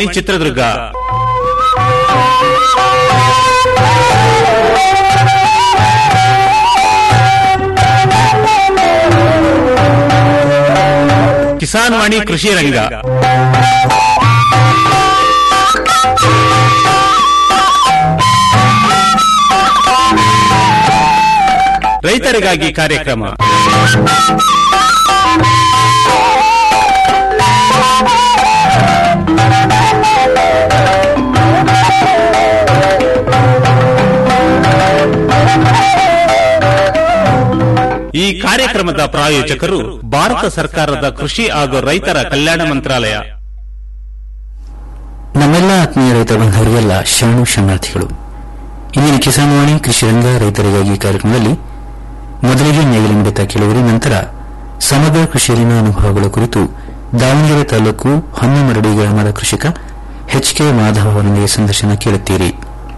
ಆಕಾಶವಾಣಿ ಚಿತ್ರದುರ್ಗ ಕಿಸಾನ್ ವಾಣಿ ಕೃಷಿ ರಂಗ ರೈತರಿಗಾಗಿ ಕಾರ್ಯಕ್ರಮ ಈ ಕಾರ್ಯಕ್ರಮದ ಪ್ರಾಯೋಜಕರು ಭಾರತ ಸರ್ಕಾರದ ಕೃಷಿ ಹಾಗೂ ರೈತರ ಕಲ್ಯಾಣ ಮಂತ್ರಾಲಯ ನಮ್ಮೆಲ್ಲ ಆತ್ಮೀಯ ರೈತ ಬಂಧುವರಿಗೆಲ್ಲ ಶರಣು ಶರಣಾರ್ಥಿಗಳು ಇಂದಿನ ಕಿಸಾನ್ ವಾಣಿ ಕೃಷಿ ರಂಗ ರೈತರಿಗಾಗಿ ಕಾರ್ಯಕ್ರಮದಲ್ಲಿ ಮೊದಲಿಗೆ ನೇಗಿಲ ಮಿಡಿತ ಕೇಳುವರಿ ನಂತರ ಸಮಗ್ರ ಕೃಷಿಯಲ್ಲಿನ ಅನುಭವಗಳ ಕುರಿತು ದಾವಣಗೆರೆ ತಾಲೂಕು ಹೊನ್ನಮರಡಿ ಗ್ರಾಮದ ಕೃಷಿಕ ಎಚ್ ಕೆ ಮಾಧವ ಅವರೊಂದಿಗೆ ಸಂದರ್ಶನ ಕೇಳುತ್ತೀರಿ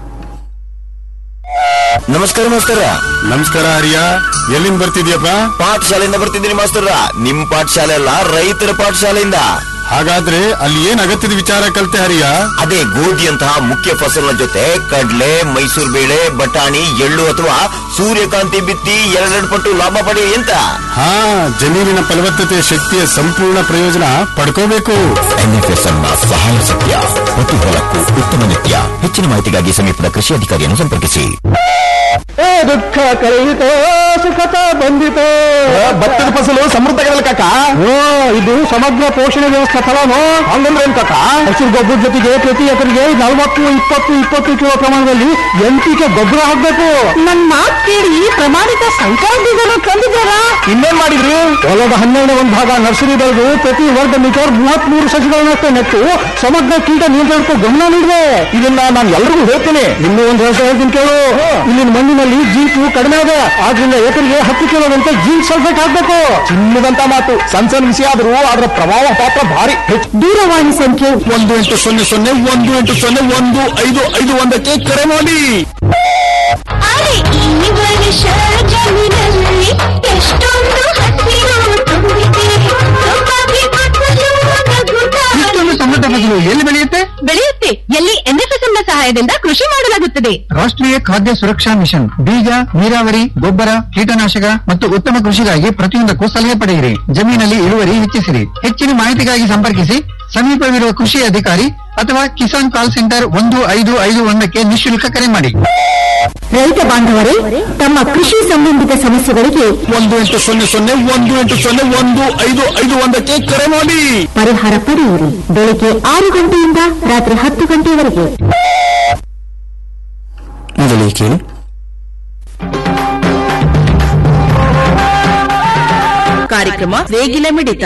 ನಮಸ್ಕಾರ ಮಾಸ್ತರ ನಮಸ್ಕಾರ ಹರಿಯ ಎಲ್ಲಿಂದ ಬರ್ತಿದ್ಯಪ್ಪ ಪಾಠಶಾಲೆಯಿಂದ ಬರ್ತಿದ್ದೀನಿ ಮಾಸ್ತರ ನಿಮ್ ಪಾಠಶಾಲೆ ಅಲ್ಲ ರೈತರ ಪಾಠಶಾಲೆಯಿಂದ ಹಾಗಾದ್ರೆ ಅಲ್ಲಿ ಏನ್ ಅಗತ್ಯದ ವಿಚಾರ ಕಲ್ತೆ ಹರಿಯ ಅದೇ ಗೋಧಿಯಂತಹ ಮುಖ್ಯ ಫಸಲಿನ ಜೊತೆ ಕಡ್ಲೆ ಮೈಸೂರು ಬೇಳೆ ಬಟಾಣಿ ಎಳ್ಳು ಅಥವಾ ಸೂರ್ಯಕಾಂತಿ ಬಿತ್ತಿ ಎರಡೆರಡು ಪಟ್ಟು ಲಾಭ ಪಡೆಯ ಎಂತ ಹಾ ಜಮೀನಿನ ಫಲವತ್ತತೆ ಶಕ್ತಿಯ ಸಂಪೂರ್ಣ ಪ್ರಯೋಜನ ಪಡ್ಕೋಬೇಕು ಎನ್ಎಫ್ಎಸ್ಎಂ ಸಹಾಯ ಸತ್ಯ ಪ್ರತಿ ಹೊಲಕ್ಕೂ ಉತ್ತಮ ನಿತ್ಯ ಹೆಚ್ಚಿನ ಮಾಹಿತಿಗಾಗಿ ಸಮೀಪದ ಕೃಷಿ ಅಧಿಕಾರಿಯನ್ನು ಸಂಪರ್ಕಿಸಿ ಏ ದುಃಖ ಕಳೆಯಿತೋ ಸುಖತ ಬಂದಿತೋ ಭತ್ತದ ಫಸಲು ಸಮೃದ್ಧ ಕಾಕ ಓ ಇದು ಸಮಗ್ರ ಪೋಷಣೆ ವ್ಯವಸ್ಥೆ ಫಲನು ಹಂಗಂದ್ರೆ ಏನ್ ಕಾಕ ಹಸಿರು ಗೊಬ್ಬರ ಜೊತೆಗೆ ಪ್ರತಿ ಎಕರೆಗೆ ನಲವತ್ತು ಇಪ್ಪತ್ತು ಇಪ್ಪತ್ತು ಕಿಲೋ ಪ್ರಮಾಣದಲ್ಲಿ ಎಂಟಿಕೆ ಗೊಬ್ಬರ ಹಾಕ್ಬೇಕು ನನ್ ಮಾತ್ ಕೇಳಿ ಪ್ರಮಾಣಿತ ಸಂಕರ ಬೀಜನ ತಂದಿದ್ದಾರಾ ಇನ್ನೇನ್ ಮಾಡಿದ್ರಿ ಹೊಲದ ಹನ್ನೆರಡು ಒಂದು ಭಾಗ ನರ್ಸರಿ ಬೆಳೆದು ಪ್ರತಿ ವರ್ಗ ಮೀಟರ್ ಮೂವತ್ತ್ ಮೂರು ಸಸಿಗಳನ್ನಷ್ಟೇ ನೆಟ್ಟು ಸಮಗ್ರ ಕೀಟ ನಿಯಂತ್ರಣಕ್ಕೂ ಗಮನ ನೀಡಿದೆ ಇದನ್ನ ನಾನು ಎಲ್ರಿಗೂ ಹೇಳ್ತೇನೆ ಇನ್ನೂ ಒಂದು ಕೆಲಸ ಹೇಳ್ತೀನಿ ಕೇಳು ಇಲ್ಲಿನ ಮಣ್ಣಿನಲ್ಲಿ ಜೀಟು ಕಡಿಮೆ ಇದೆ ಆದ್ರಿಂದ ಎಕರೆಗೆ ಹತ್ತು ಕಿಲೋದಂತೆ ಜೀನ್ ಸಲ್ಫೇಟ್ ಹಾಕ್ಬೇಕು ಚಿನ್ನದಂತ ಮಾತು ಸಣ್ಣ ಸಣ್ಣ ವಿಷಯ ಆದ್ರೂ ಅದರ ಪ್ರಭಾವ ಪಾತ್ರ ಭಾರಿ ಹೆಚ್ಚು ದೂರವಾಣಿ ಸಂಖ್ಯೆ ಒಂದು ಎಂಟು ಸೊನ್ನೆ ಸೊನ್ನೆ ಒಂದು ಎಂಟು ಸೊನ್ನೆ ಒಂದು ಐದು ಐದು ಒಂದಕ್ಕೆ ಕರೆ ಮಾಡಿ ಅರೆ ಈ ವರ್ಷ ಜಮೀನಲ್ಲಿ ಎಷ್ಟೊಂದು ಹಸಿರು ತುಂಬಿದೆ ಸೌಭಾಗ್ಯ ಫಸಲು ನಗುತ್ತಾ ಸಮೃದ್ಧ ಫಸಲು ಎಲ್ಲಿ ಬೆಳೆಯುತ್ತೆ ಬೆಳೆಯುತ್ತೆ ಎಲ್ಲಿ ಎನ್ಎಫ್ಎಸ್ಎಂ ನ ಸಹಾಯದಿಂದ ಕೃಷಿ ಮಾಡಲಾಗುತ್ತದೆ ರಾಷ್ಟ್ರೀಯ ಖಾದ್ಯ ಸುರಕ್ಷಾ ಮಿಷನ್ ಬೀಜ ನೀರಾವರಿ ಗೊಬ್ಬರ ಕೀಟನಾಶಕ ಮತ್ತು ಉತ್ತಮ ಕೃಷಿಗಾಗಿ ಪ್ರತಿಯೊಂದಕ್ಕೂ ಸಲಹೆ ಪಡೆಯಿರಿ ಜಮೀನಲ್ಲಿ ಇಳುವರಿ ಹೆಚ್ಚಿಸಿರಿ ಹೆಚ್ಚಿನ ಮಾಹಿತಿಗಾಗಿ ಸಂಪರ್ಕಿಸಿ ಸಮೀಪವಿರುವ ಕೃಷಿ ಅಧಿಕಾರಿ ಅಥವಾ ಕಿಸಾನ್ ಕಾಲ್ ಸೆಂಟರ್ ಒಂದು ಐದು ಐದು ಒಂದಕ್ಕೆ ನಿಶುಲ್ಕ ಕರೆ ಮಾಡಿ ರೈತ ಬಾಂಧವರೇ ತಮ್ಮ ಕೃಷಿ ಸಂಬಂಧಿತ ಸಮಸ್ಯೆಗಳಿಗೆ ಒಂದು ಎಂಟು ಸೊನ್ನೆ ಸೊನ್ನೆ ಒಂದು ಎಂಟು ಸೊನ್ನೆ ಒಂದು ಐದು ಐದು ಒಂದಕ್ಕೆ ಕರೆ ಮಾಡಿ ಪರಿಹಾರ ಪಡೆಯಿರಿ ಬೆಳಿಗ್ಗೆ ಆರು ಗಂಟೆಯಿಂದ ರಾತ್ರಿ ಹತ್ತು ಗಂಟೆವರೆಗೆ ಮೊದಲಿಗೆ ಕೇಳಿ ಕಾರ್ಯಕ್ರಮ ವೇಗಿಲ ಮಿಡಿತ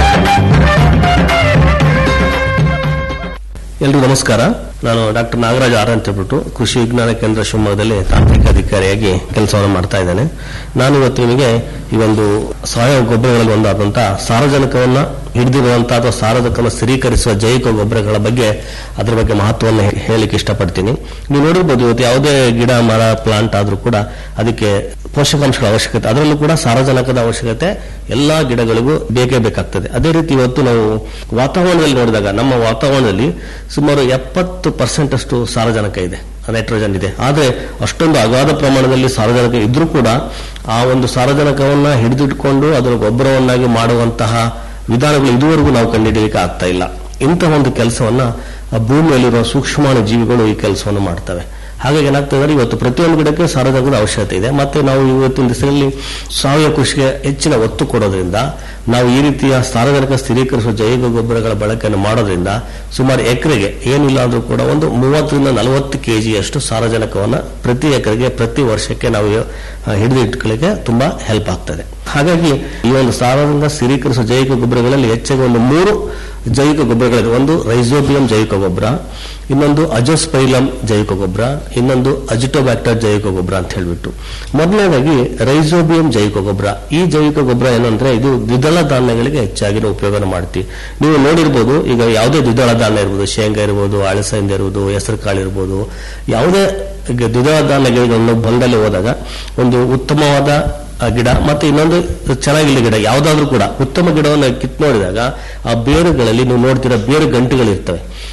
ಎಲ್ರಿಗೂ ನಮಸ್ಕಾರ ನಾನು ಡಾಕ್ಟರ್ ನಾಗರಾಜ್ ಆರ್ ಅಂತ ಹೇಳ್ಬಿಟ್ಟು ಕೃಷಿ ವಿಜ್ಞಾನ ಕೇಂದ್ರ ಶಿವಮೊಗ್ಗದಲ್ಲಿ ತಾಂತ್ರಿಕ ಅಧಿಕಾರಿಯಾಗಿ ಕೆಲಸವನ್ನು ಮಾಡ್ತಾ ಇದ್ದೇನೆ ನಾನು ಇವತ್ತು ನಿಮಗೆ ಈ ಒಂದು ಸಾವಯವ ಗೊಬ್ಬರಗಳಲ್ಲಿ ಒಂದಾದಂತಹ ಸಾರಜನಕವನ್ನ ಹಿಡಿದಿರುವಂತಹ ಅಥವಾ ಸಾರಜನಕವನ್ನು ಸ್ಥಿರೀಕರಿಸುವ ಜೈವಿಕ ಗೊಬ್ಬರಗಳ ಬಗ್ಗೆ ಅದರ ಬಗ್ಗೆ ಮಹತ್ವವನ್ನು ಹೇ- ಹೇಳಲಿಕ್ಕೆ ಇಷ್ಟಪಡ್ತೀನಿ ನೀವು ನೋಡಿರ್ಬೋದು ಇವತ್ತು ಯಾವುದೇ ಗಿಡ ಮರ ಪ್ಲಾಂಟ್ ಆದ್ರೂ ಕೂಡ ಅದಕ್ಕೆ ಪೋಷಕಾಂಶಗಳ ಅವಶ್ಯಕತೆ ಅದರಲ್ಲೂ ಕೂಡ ಸಾರಜನಕದ ಅವಶ್ಯಕತೆ ಎಲ್ಲಾ ಗಿಡಗಳಿಗೂ ಬೇಕೇ ಬೇಕಾಗ್ತದೆ ಅದೇ ರೀತಿ ಇವತ್ತು ನಾವು ವಾತಾವರಣದಲ್ಲಿ ನೋಡಿದಾಗ ನಮ್ಮ ವಾತಾವರಣದಲ್ಲಿ ಸುಮಾರು ಎಪ್ಪತ್ತು ಪರ್ಸೆಂಟ್ ಅಷ್ಟು ಸಾರಜನಕ ಇದೆ ನೈಟ್ರೋಜನ್ ಇದೆ ಆದ್ರೆ ಅಷ್ಟೊಂದು ಅಗಾಧ ಪ್ರಮಾಣದಲ್ಲಿ ಸಾರಜನಕ ಇದ್ರೂ ಕೂಡ ಆ ಒಂದು ಸಾರಜನಕವನ್ನ ಹಿಡಿದಿಟ್ಕೊಂಡು ಅದರ ಗೊಬ್ಬರವನ್ನಾಗಿ ಮಾಡುವಂತಹ ವಿಧಾನಗಳು ಇದುವರೆಗೂ ನಾವು ಕಂಡುಹಿಡಿಯಲಿಕ್ಕೆ ಆಗ್ತಾ ಇಲ್ಲ ಇಂತಹ ಒಂದು ಕೆಲಸವನ್ನ ಆ ಭೂಮಿಯಲ್ಲಿರುವ ಸೂಕ್ಷ್ಮಾಣು ಜೀವಿಗಳು ಈ ಕೆಲಸವನ್ನು ಮಾಡ್ತವೆ ಹಾಗಾಗಿ ಏನಾಗ್ತದೆ ಅಂದ್ರೆ ಇವತ್ತು ಪ್ರತಿಯೊಂದು ಗಿಡಕ್ಕೆ ಸಾರಜನಕದ ಅವಶ್ಯಕತೆ ಇದೆ ಮತ್ತೆ ನಾವು ಇವತ್ತಿನ ದಿವಸದಲ್ಲಿ ಸಾವಯವ ಕೃಷಿಗೆ ಹೆಚ್ಚಿನ ಒತ್ತು ಕೊಡೋದ್ರಿಂದ ನಾವು ಈ ರೀತಿಯ ಸಾರಜನಕ ಸ್ಥಿರೀಕರಿಸುವ ಜೈವಿಕ ಗೊಬ್ಬರಗಳ ಬಳಕೆಯನ್ನು ಮಾಡೋದ್ರಿಂದ ಸುಮಾರು ಎಕರೆಗೆ ಏನಿಲ್ಲ ಅಂದ್ರೂ ಕೂಡ ಒಂದು ಮೂವತ್ತರಿಂದ ನಲವತ್ತು ಕೆಜಿಯಷ್ಟು ಸಾರಜನಕವನ್ನ ಪ್ರತಿ ಎಕರೆಗೆ ಪ್ರತಿ ವರ್ಷಕ್ಕೆ ನಾವು ಆ, ಹಿಡಿದು ಇಟ್ಕೊಳ್ಳಿಕ್ಕೆ ತುಂಬಾ ಹೆಲ್ಪ್ ಆಗ್ತದೆ ಹಾಗಾಗಿ ಈ ಒಂದು ಸಾರಜನಕ ಸ್ಥಿರೀಕರಿಸುವ ಜೈವಿಕ ಗೊಬ್ಬರಗಳಲ್ಲಿ ಹೆಚ್ಚಾಗಿ ಒಂದು ಮೂರು ಜೈವಿಕ ಗೊಬ್ಬರಗಳಿದೆ ಒಂದು ರೈಸೋಬಿಯಂ ಜೈವಿಕ ಗೊಬ್ಬರ ಇನ್ನೊಂದು ಅಜೋಸ್ಪೈಲಮ್ ಜೈವಿಕ ಗೊಬ್ಬರ ಇನ್ನೊಂದು ಅಜಿಟೋಬ್ಯಾಕ್ಟರ್ ಜೈವಿಕ ಗೊಬ್ಬರ ಅಂತ ಹೇಳ್ಬಿಟ್ಟು ಮೊದಲನೇದಾಗಿ ರೈಸೋಬಿಯಂ ಜೈವಿಕ ಗೊಬ್ಬರ ಈ ಜೈವಿಕ ಗೊಬ್ಬರ ಏನಂದ್ರೆ ಇದು ದ್ವಿದಳ ಧಾನ್ಯಗಳಿಗೆ ಹೆಚ್ಚಾಗಿ ನಾವು ಉಪಯೋಗ ಮಾಡ್ತೀವಿ ನೀವು ನೋಡಿರ್ಬೋದು ಈಗ ಯಾವುದೇ ದ್ವಿದಳ ಧಾನ್ಯ ಇರ್ಬೋದು ಶೇಂಗಾ ಇರ್ಬೋದು ಅಳಸಂದೆ ಇರ್ಬೋದು ಹೆಸರು ಕಾಳು ಇರ್ಬೋದು ಯಾವುದೇ ಈಗ ದ್ವಿದಳ ಧಾನ್ಯಗಳನ್ನು ಬಂದಲ್ಲಿ ಹೋದಾಗ ಒಂದು ಉತ್ತಮವಾದ ಆ ಗಿಡ ಮತ್ತೆ ಇನ್ನೊಂದು ಚೆನ್ನಾಗಿಲ್ಲ ಗಿಡ ಯಾವ್ದಾದ್ರೂ ಕೂಡ ಉತ್ತಮ ಗಿಡವನ್ನು ಕಿತ್ ನೋಡಿದಾಗ ಆ ಬೇರುಗಳಲ್ಲಿ ನೀವು ನೋಡ್ತೀರಾ ಬೇರು ಗಂಟುಗಳಿರ್ತವೆ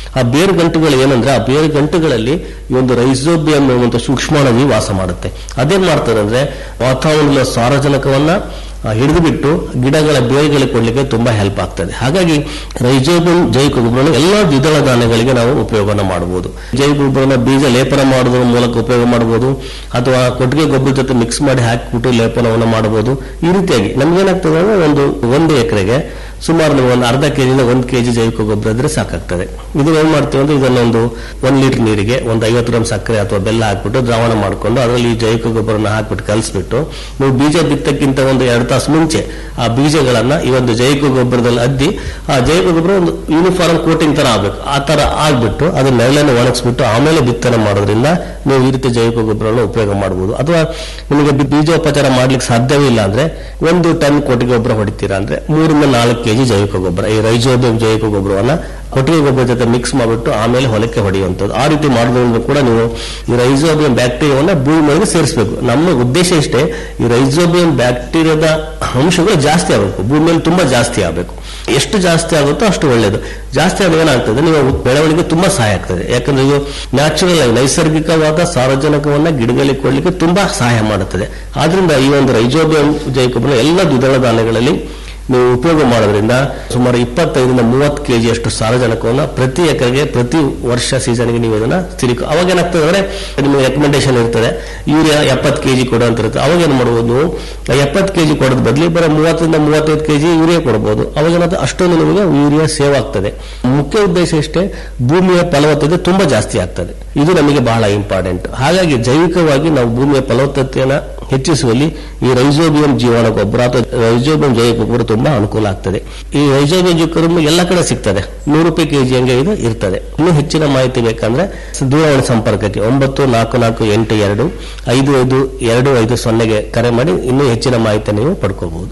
ಆ ಬೇರು ಗಂಟುಗಳು ಏನಂದ್ರೆ ಆ ಬೇರು ಗಂಟುಗಳಲ್ಲಿ ಈ ಒಂದು ರೈಸೋಬಿಯಂ ಎನ್ನುವಂತ ಸೂಕ್ಷ್ಮಾಣುಜೀವಿ ವಾಸ ಮಾಡುತ್ತೆ ಅದೇನ್ ಮಾಡ್ತದೆ ಅಂದ್ರೆ ವಾತಾವರಣದ ಸಾರಜನಕವನ್ನ ಹಿಡಿದು ಬಿಟ್ಟು ಗಿಡಗಳ ಬೇರುಗಳಿಗೆ ಕೊಡ್ಲಿಕ್ಕೆ ತುಂಬಾ ಹೆಲ್ಪ್ ಆಗ್ತದೆ ಹಾಗಾಗಿ ರೈಜೋಬಿಯಂ ಜೈವಿಕ ಗೊಬ್ಬರವನ್ನು ಎಲ್ಲಾ ದ್ವಿದಳ ಧಾನ್ಯಗಳಿಗೆ ನಾವು ಉಪಯೋಗನ ಮಾಡಬಹುದು ಜೈವಿಕ ಗೊಬ್ಬರನ ಬೀಜ ಲೇಪನ ಮಾಡೋದ್ರ ಮೂಲಕ ಉಪಯೋಗ ಮಾಡಬಹುದು ಅಥವಾ ಕೊಟ್ಟಿಗೆ ಗೊಬ್ಬರ ಜೊತೆ ಮಿಕ್ಸ್ ಮಾಡಿ ಹಾಕಿಬಿಟ್ಟು ಲೇಪನವನ್ನು ಮಾಡಬಹುದು ಈ ರೀತಿಯಾಗಿ ನಮ್ಗೇನಾಗ್ತದೆ ಅಂದ್ರೆ ಒಂದು ಒಂದು ಎಕರೆಗೆ ಸುಮಾರು ನೀವು ಒಂದು ಅರ್ಧ ಕೆಜಿಯಿಂದ ಒಂದು ಕೆಜಿ ಜೈವಿಕ ಗೊಬ್ಬರ ಇದ್ರೆ ಸಾಕಾಗ್ತದೆ ಇದು ಏನ್ ಮಾಡ್ತೀವಿ ಅಂದ್ರೆ ಇದನ್ನೊಂದು ಒಂದ್ ಲೀಟರ್ ನೀರಿಗೆ ಒಂದು ಐವತ್ತು ಗ್ರಾಮ್ ಸಕ್ಕರೆ ಅಥವಾ ಬೆಲ್ಲ ಹಾಕ್ಬಿಟ್ಟು ದ್ರಾವಣ ಮಾಡ್ಕೊಂಡು ಅದರಲ್ಲಿ ಈ ಜೈವಿಕ ಗೊಬ್ಬರನ ಹಾಕ್ಬಿಟ್ಟು ಕಲಿಸ್ಬಿಟ್ಟು ನೀವು ಬೀಜ ಬಿತ್ತಕ್ಕಿಂತ ಒಂದು ಎರಡು ತಾಸು ಮುಂಚೆ ಆ ಬೀಜಗಳನ್ನ ಈ ಒಂದು ಜೈವಿಕ ಗೊಬ್ಬರದಲ್ಲಿ ಅದ್ದಿ ಆ ಜೈವಿಕ ಗೊಬ್ಬರ ಒಂದು ಯೂನಿಫಾರ್ಮ್ ಕೋಟಿಂಗ್ ತರ ಆಗ್ಬೇಕು ಆ ತರ ಆಗ್ಬಿಟ್ಟು ಅದನ್ನ ನೆರಳನ್ನು ಒಣಗಿಸ್ಬಿಟ್ಟು ಆಮೇಲೆ ಬಿತ್ತನೆ ಮಾಡೋದ್ರಿಂದ ನೀವು ಈ ರೀತಿ ಜೈವಿಕ ಗೊಬ್ಬರವನ್ನು ಉಪಯೋಗ ಮಾಡಬಹುದು ಅಥವಾ ನಿಮಗೆ ಬಿ- ಬೀಜೋಪಚಾರ ಮಾಡ್ಲಿಕ್ಕೆ ಸಾಧ್ಯವೇ ಇಲ್ಲ ಅಂದ್ರೆ ಒಂದು ಟನ್ ಕೊಟ್ಟಿಗೆ ಗೊಬ್ಬರ ಹೊಡಿತೀರಾ ಅಂದ್ರೆ ಮೂರಿಂದ ನಾಲ್ಕು ಕೆಜಿ ಜೈವಿಕ ಗೊಬ್ಬರ ಈ ರೈಜೋಬಿಯಂ ಜೈವಿಕ ಗೊಬ್ಬರವನ್ನ ಕೊಟ್ಟಿಗೆ ಗೊಬ್ಬರ ಜೊತೆ ಮಿಕ್ಸ್ ಮಾಡಿಬಿಟ್ಟು ಆಮೇಲೆ ಹೊಲಕ್ಕೆ ಹೊಡೆಯುವಂಥದ್ದು ಆ ರೀತಿ ಮಾಡೋದ್ರಿಂದ ಕೂಡ ನೀವು ಈ ರೈಜೋಬಿಯಂ ಬ್ಯಾಕ್ಟೀರಿಯಾವನ್ನ ಭೂಮಿ ಮೇಲೆ ಸೇರಿಸಬೇಕು ನಮ್ಮ ಉದ್ದೇಶ ಇಷ್ಟೇ ಈ ರೈಜೋಬಿಯಂ ಬ್ಯಾಕ್ಟೀರಿಯಾದ ಅಂಶಗಳು ಜಾಸ್ತಿ ಆಗಬೇಕು ಭೂಮಿಯಲ್ಲಿ ತುಂಬಾ ಜಾಸ್ತಿ ಆಗಬೇಕು ಎಷ್ಟು ಜಾಸ್ತಿ ಆಗುತ್ತೋ ಅಷ್ಟು ಒಳ್ಳೆಯದು ಜಾಸ್ತಿ ಆದಾಗ ಏನಾಗ್ತದೆ ನೀವು ಬೆಳವಣಿಗೆ ತುಂಬಾ ಸಹಾಯ ಆಗ್ತದೆ ಯಾಕಂದ್ರೆ ಇದು ನ್ಯಾಚುರಲ್ ಆಗಿ ನೈಸರ್ಗಿಕವಾದ ಸಾರಜನಕವನ್ನ ಗಿಡಗಳಿಗೆ ಕೊಡ್ಲಿಕ್ಕೆ ತುಂಬಾ ಸಹಾಯ ಮಾಡುತ್ತದೆ ಆದ್ರಿಂದ ಈ ಒಂದು ರೈಜೋಬಿಯಂ ಜೈವಿಕ ಗೊಬ್ಬರ ಎಲ್ಲ ದ್ವಿದಳ ಧಾನ್ಯಗಳಲ್ಲಿ ನೀವು ಉಪಯೋಗ ಮಾಡೋದ್ರಿಂದ ಸುಮಾರು ಇಪ್ಪತ್ತೈದರಿಂದ ಮೂವತ್ತು ಕೆಜಿ ಅಷ್ಟು ಸಾರಜನಕವನ್ನು ಪ್ರತಿ ಎಕರೆಗೆ ಪ್ರತಿ ವರ್ಷ ಸೀಸನ್ಗೆ ನೀವು ಇದನ್ನ ಸ್ಥಿರೀಕ ಅವಾಗ ಏನಾಗ್ತದೆ ಅಂದ್ರೆ ನಿಮಗೆ ರೆಕಮೆಂಡೇಶನ್ ಇರ್ತದೆ ಯೂರಿಯಾ ಎಪ್ಪತ್ತು ಕೆಜಿ ಕೊಡು ಅಂತ ಇರುತ್ತೆ ಅವಾಗ ಏನು ಮಾಡ್ಬೋದು ನೀವು ಎಪ್ಪತ್ತು ಕೆಜಿ ಕೊಡೋದ್ ಬದಲಿ ಬರೋ ಮೂವತ್ತರಿಂದ ಮೂವತ್ತೈದು ಕೆಜಿ ಯೂರಿಯಾ ಕೊಡಬಹುದು ಅವಾಗ ಏನಾಗ್ತದೆ ಅಷ್ಟೊಂದು ನಿಮಗೆ ಯೂರಿಯಾ ಸೇವ್ ಆಗ್ತದೆ ಮುಖ್ಯ ಉದ್ದೇಶ ಇಷ್ಟೇ ಭೂಮಿಯ ಫಲವತ್ತತೆ ತುಂಬಾ ಜಾಸ್ತಿ ಆಗ್ತದೆ ಇದು ನಮಗೆ ಬಹಳ ಇಂಪಾರ್ಟೆಂಟ್ ಹಾಗಾಗಿ ಜೈವಿಕವಾಗಿ ನಾವು ಭೂಮಿಯ ಫಲವತ್ತತೆಯನ್ನ ಹೆಚ್ಚಿಸುವಲ್ಲಿ ಈ ರೈಜೋಬಿಯಂ ಜೀವಾಣು ಗೊಬ್ಬರ ಅಥವಾ ರೈಜೋಬಿಯಂ ಜೈವಿಕ ಗೊಬ್ಬರ ತುಂಬಾ ಅನುಕೂಲ ಆಗ್ತದೆ ಈ ರೈಜೋಬಿಯಂ ಜೈವಿಕ ಗೊಬ್ಬರ ಎಲ್ಲ ಕಡೆ ಸಿಗ್ತದೆ ನೂರು ರೂಪಾಯಿ ಕೆಜಿ ಹಂಗೆ ಇದು ಇರ್ತದೆ ಇನ್ನು ಹೆಚ್ಚಿನ ಮಾಹಿತಿ ಬೇಕಂದ್ರೆ ದೂರವಾಣಿ ಸಂಪರ್ಕಕ್ಕೆ ಒಂಬತ್ತು ನಾಲ್ಕು ನಾಲ್ಕು ಎಂಟು ಎರಡು ಐದು ಐದು ಎರಡು ಐದು ಸೊನ್ನೆಗೆ ಕರೆ ಮಾಡಿ ಇನ್ನೂ ಹೆಚ್ಚಿನ ಮಾಹಿತಿ ನೀವು ಪಡ್ಕೋಬಹುದು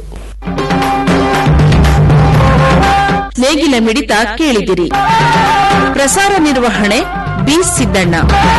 ನೇಗಿಲ ಮಿಡಿತ ಕೇಳಿದಿರಿ ಪ್ರಸಾರ ನಿರ್ವಹಣೆ ಬಿ ಸಿದ್ದಣ್ಣ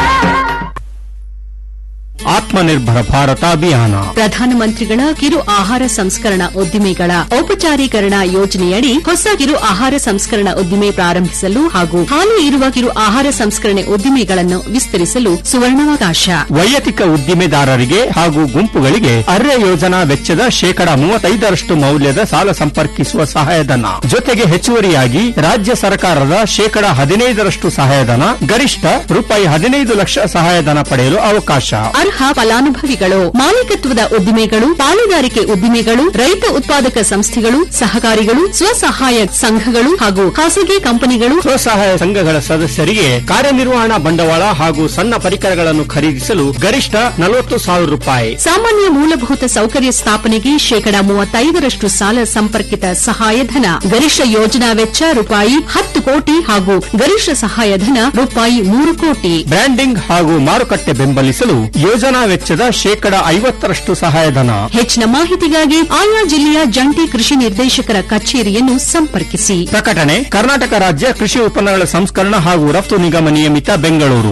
ಆತ್ಮನಿರ್ಭರ ಭಾರತ ಅಭಿಯಾನ ಪ್ರಧಾನಮಂತ್ರಿಗಳ ಕಿರು ಆಹಾರ ಸಂಸ್ಕರಣಾ ಉದ್ದಿಮೆಗಳ ಔಪಚಾರೀಕರಣ ಯೋಜನೆಯಡಿ ಹೊಸ ಕಿರು ಆಹಾರ ಸಂಸ್ಕರಣಾ ಉದ್ದಿಮೆ ಪ್ರಾರಂಭಿಸಲು ಹಾಗೂ ಹಾಲಿ ಇರುವ ಕಿರು ಆಹಾರ ಸಂಸ್ಕರಣೆ ಉದ್ದಿಮೆಗಳನ್ನು ವಿಸ್ತರಿಸಲು ಸುವರ್ಣಾವಕಾಶ ವೈಯಕ್ತಿಕ ಉದ್ದಿಮೆದಾರರಿಗೆ ಹಾಗೂ ಗುಂಪುಗಳಿಗೆ ಅರ್ಯ ಯೋಜನಾ ವೆಚ್ಚದ ಶೇಕಡ ಮೂವತ್ತೈದರಷ್ಟು ಮೌಲ್ಯದ ಸಾಲ ಸಂಪರ್ಕಿಸುವ ಸಹಾಯಧನ ಜೊತೆಗೆ ಹೆಚ್ಚುವರಿಯಾಗಿ ರಾಜ್ಯ ಸರ್ಕಾರದ ಶೇಕಡ ಹದಿನೈದರಷ್ಟು ಸಹಾಯಧನ ಗರಿಷ್ಠ ರೂಪಾಯಿ ಹದಿನೈದು ಲಕ್ಷ ಸಹಾಯಧನ ಪಡೆಯಲು ಅವಕಾಶ ಅರ್ಹ ಫಲಾನುಭವಿಗಳು ಮಾಲೀಕತ್ವದ ಉದ್ದಿಮೆಗಳು ಪಾಲುದಾರಿಕೆ ಉದ್ದಿಮೆಗಳು ರೈತ ಉತ್ಪಾದಕ ಸಂಸ್ಥೆಗಳು ಸಹಕಾರಿಗಳು ಸ್ವಸಹಾಯ ಸಂಘಗಳು ಹಾಗೂ ಖಾಸಗಿ ಕಂಪನಿಗಳು ಸ್ವಸಹಾಯ ಸಂಘಗಳ ಸದಸ್ಯರಿಗೆ ಕಾರ್ಯನಿರ್ವಹಣಾ ಬಂಡವಾಳ ಹಾಗೂ ಸಣ್ಣ ಪರಿಕರಗಳನ್ನು ಖರೀದಿಸಲು ಗರಿಷ್ಠ ನಲವತ್ತು ಸಾವಿರ ರೂಪಾಯಿ ಸಾಮಾನ್ಯ ಮೂಲಭೂತ ಸೌಕರ್ಯ ಸ್ಥಾಪನೆಗೆ ಶೇಕಡ ಮೂವತ್ತೈದರಷ್ಟು ಸಾಲ ಸಂಪರ್ಕಿತ ಸಹಾಯಧನ ಗರಿಷ್ಠ ಯೋಜನಾ ವೆಚ್ಚ ರೂಪಾಯಿ ಹತ್ತು ಕೋಟಿ ಹಾಗೂ ಗರಿಷ್ಠ ಸಹಾಯಧನ ರೂಪಾಯಿ ಮೂರು ಕೋಟಿ ಬ್ರ್ಯಾಂಡಿಂಗ್ ಹಾಗೂ ಮಾರುಕಟ್ಟೆ ಬೆಂಬಲಿಸಲು ಯೋಜನಾ ವೆಚ್ಚದ ಶೇಕಡ ಐವತ್ತರಷ್ಟು ಸಹಾಯಧನ ಹೆಚ್ಚಿನ ಮಾಹಿತಿಗಾಗಿ ಆಯಾ ಜಿಲ್ಲೆಯ ಜಂಟಿ ಕೃಷಿ ನಿರ್ದೇಶಕರ ಕಚೇರಿಯನ್ನು ಸಂಪರ್ಕಿಸಿ ಪ್ರಕಟಣೆ ಕರ್ನಾಟಕ ರಾಜ್ಯ ಕೃಷಿ ಉತ್ಪನ್ನಗಳ ಸಂಸ್ಕರಣ ಹಾಗೂ ರಫ್ತು ನಿಗಮ ನಿಯಮಿತ ಬೆಂಗಳೂರು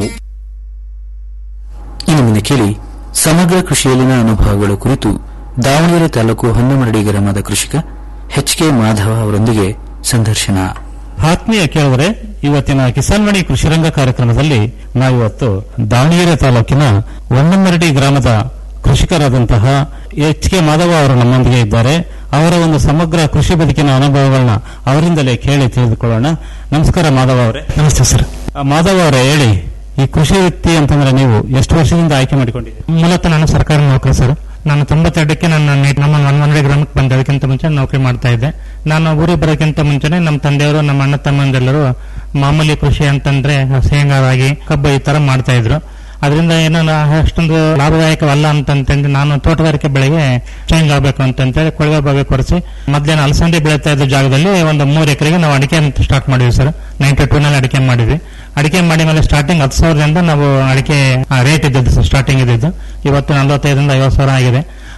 ಇನ್ನು ಮುಂದೆ ಕೇಳಿ ಸಮಗ್ರ ಕೃಷಿಯಲ್ಲಿನ ಅನುಭವಗಳ ಕುರಿತು ದಾವಣಗೆರೆ ತಾಲೂಕು ಹೊನ್ನಮರಡಿ ಗ್ರಾಮದ ಕೃಷಿಕ ಎಚ್ ಕೆ ಮಾಧವ ಅವರೊಂದಿಗೆ ಸಂದರ್ಶನ ಆತ್ಮೀಯ ಕೇಳಿದರೆ ಇವತ್ತಿನ ಕಿಸಾನ್ವಾಣಿ ಕೃಷಿರಂಗ ಕಾರ್ಯಕ್ರಮದಲ್ಲಿ ನಾವಿವತ್ತು ದಾವಣಗೆರೆ ತಾಲೂಕಿನ ಒಂದಮರಡಿ ಗ್ರಾಮದ ಕೃಷಿಕರಾದಂತಹ ಎಚ್ ಕೆ ಮಾಧವ ಅವರು ನಮ್ಮೊಂದಿಗೆ ಇದ್ದಾರೆ ಅವರ ಒಂದು ಸಮಗ್ರ ಕೃಷಿ ಬದುಕಿನ ಅನುಭವಗಳನ್ನ ಅವರಿಂದಲೇ ಕೇಳಿ ತಿಳಿದುಕೊಳ್ಳೋಣ ನಮಸ್ಕಾರ ಮಾಧವ ಅವರೇ ನಮಸ್ತೆ ಸರ್ ಮಾಧವ ಅವರೇ ಹೇಳಿ ಈ ಕೃಷಿ ವೃತ್ತಿ ಅಂತಂದ್ರೆ ನೀವು ಎಷ್ಟು ವರ್ಷದಿಂದ ಆಯ್ಕೆ ಮಾಡಿಕೊಂಡಿದ್ದೀರಿ ಮೂಲತಃ ನಾನು ಸರ್ಕಾರಿ ನೌಕರಿ ಸರ್ ನಾನು ತೊಂಬತ್ತೆರಡಕ್ಕೆ ನನ್ನ ನೆ- ನಮ್ಮ ಮನ್ಮನಡಿ ಗ್ರಾಮಕ್ಕೆ ಬಂದೆ ಅದಕ್ಕಿಂತ ಮುಂಚೆ ನೌಕರಿ ಮಾಡ್ತಾ ಇದ್ದೆ ನಾನು ಊರಿಗೆ ಬರೋಕ್ಕಿಂತ ಮುಂಚೆನೆ ನಮ್ಮ ತಂದೆಯವರು ನಮ್ಮ ಅಣ್ಣ ತಮ್ಮಂದೆಲ್ಲರೂ ಮಾಮೂಲಿ ಕೃಷಿ ಅಂತಂದ್ರೆ ಶೇಂಗಾ ರಾಗಿ ಕಬ್ಬು ಈ ತರ ಮಾಡ್ತಾ ಇದ್ರು ಅದರಿಂದ ಏನೋ ನಾ- ಅಷ್ಟೊಂದು ಲಾಭದಾಯಕವಲ್ಲ ಅಂತಂತಂದು ನಾನು ತೋಟಗಾರಿಕೆ ಬೆಳೆಗೆ ಚೇಂಜ್ ಆಗಬೇಕು ಅಂತಂತೇಳಿ ಕೊಳವೆ ಬಾವಿ ಕೊರೆಸಿ ಮೊದಲೇನು ಅಲಸಂದೆ ಬೆಳೀತಾ ಇದ್ದ ಜಾಗದಲ್ಲಿ ಒಂದು ಮೂರು ಎಕರೆಗೆ ನಾವು ಅಡಿಕೆ ಅಂತ ಸ್ಟಾರ್ಟ್ ಮಾಡಿದ್ವಿ ಸರ್ ನೈಂಟಿ ಟೂ ನಲ್ಲಿ ಅಡಿಕೆ ಮಾಡಿದ್ವಿ ಅಡಿಕೆ ಮಾಡಿ ಮೇಲೆ ಸ್ಟಾರ್ಟಿಂಗ್ ಹತ್ತು ಸಾವಿರದಿಂದ ನಾವು ಅಡಿಕೆ ರೇಟ್ ಇದ್ದದ್ದು ಸರ್ ಸ್ಟಾರ್ಟಿಂಗ್ ಇದ್ದಿದ್ದು ಇವತ್ತು ನಲವತ್ತೈದರಿಂದ ಐವತ್ತು ಸಾವಿರ ಆಗಿದೆ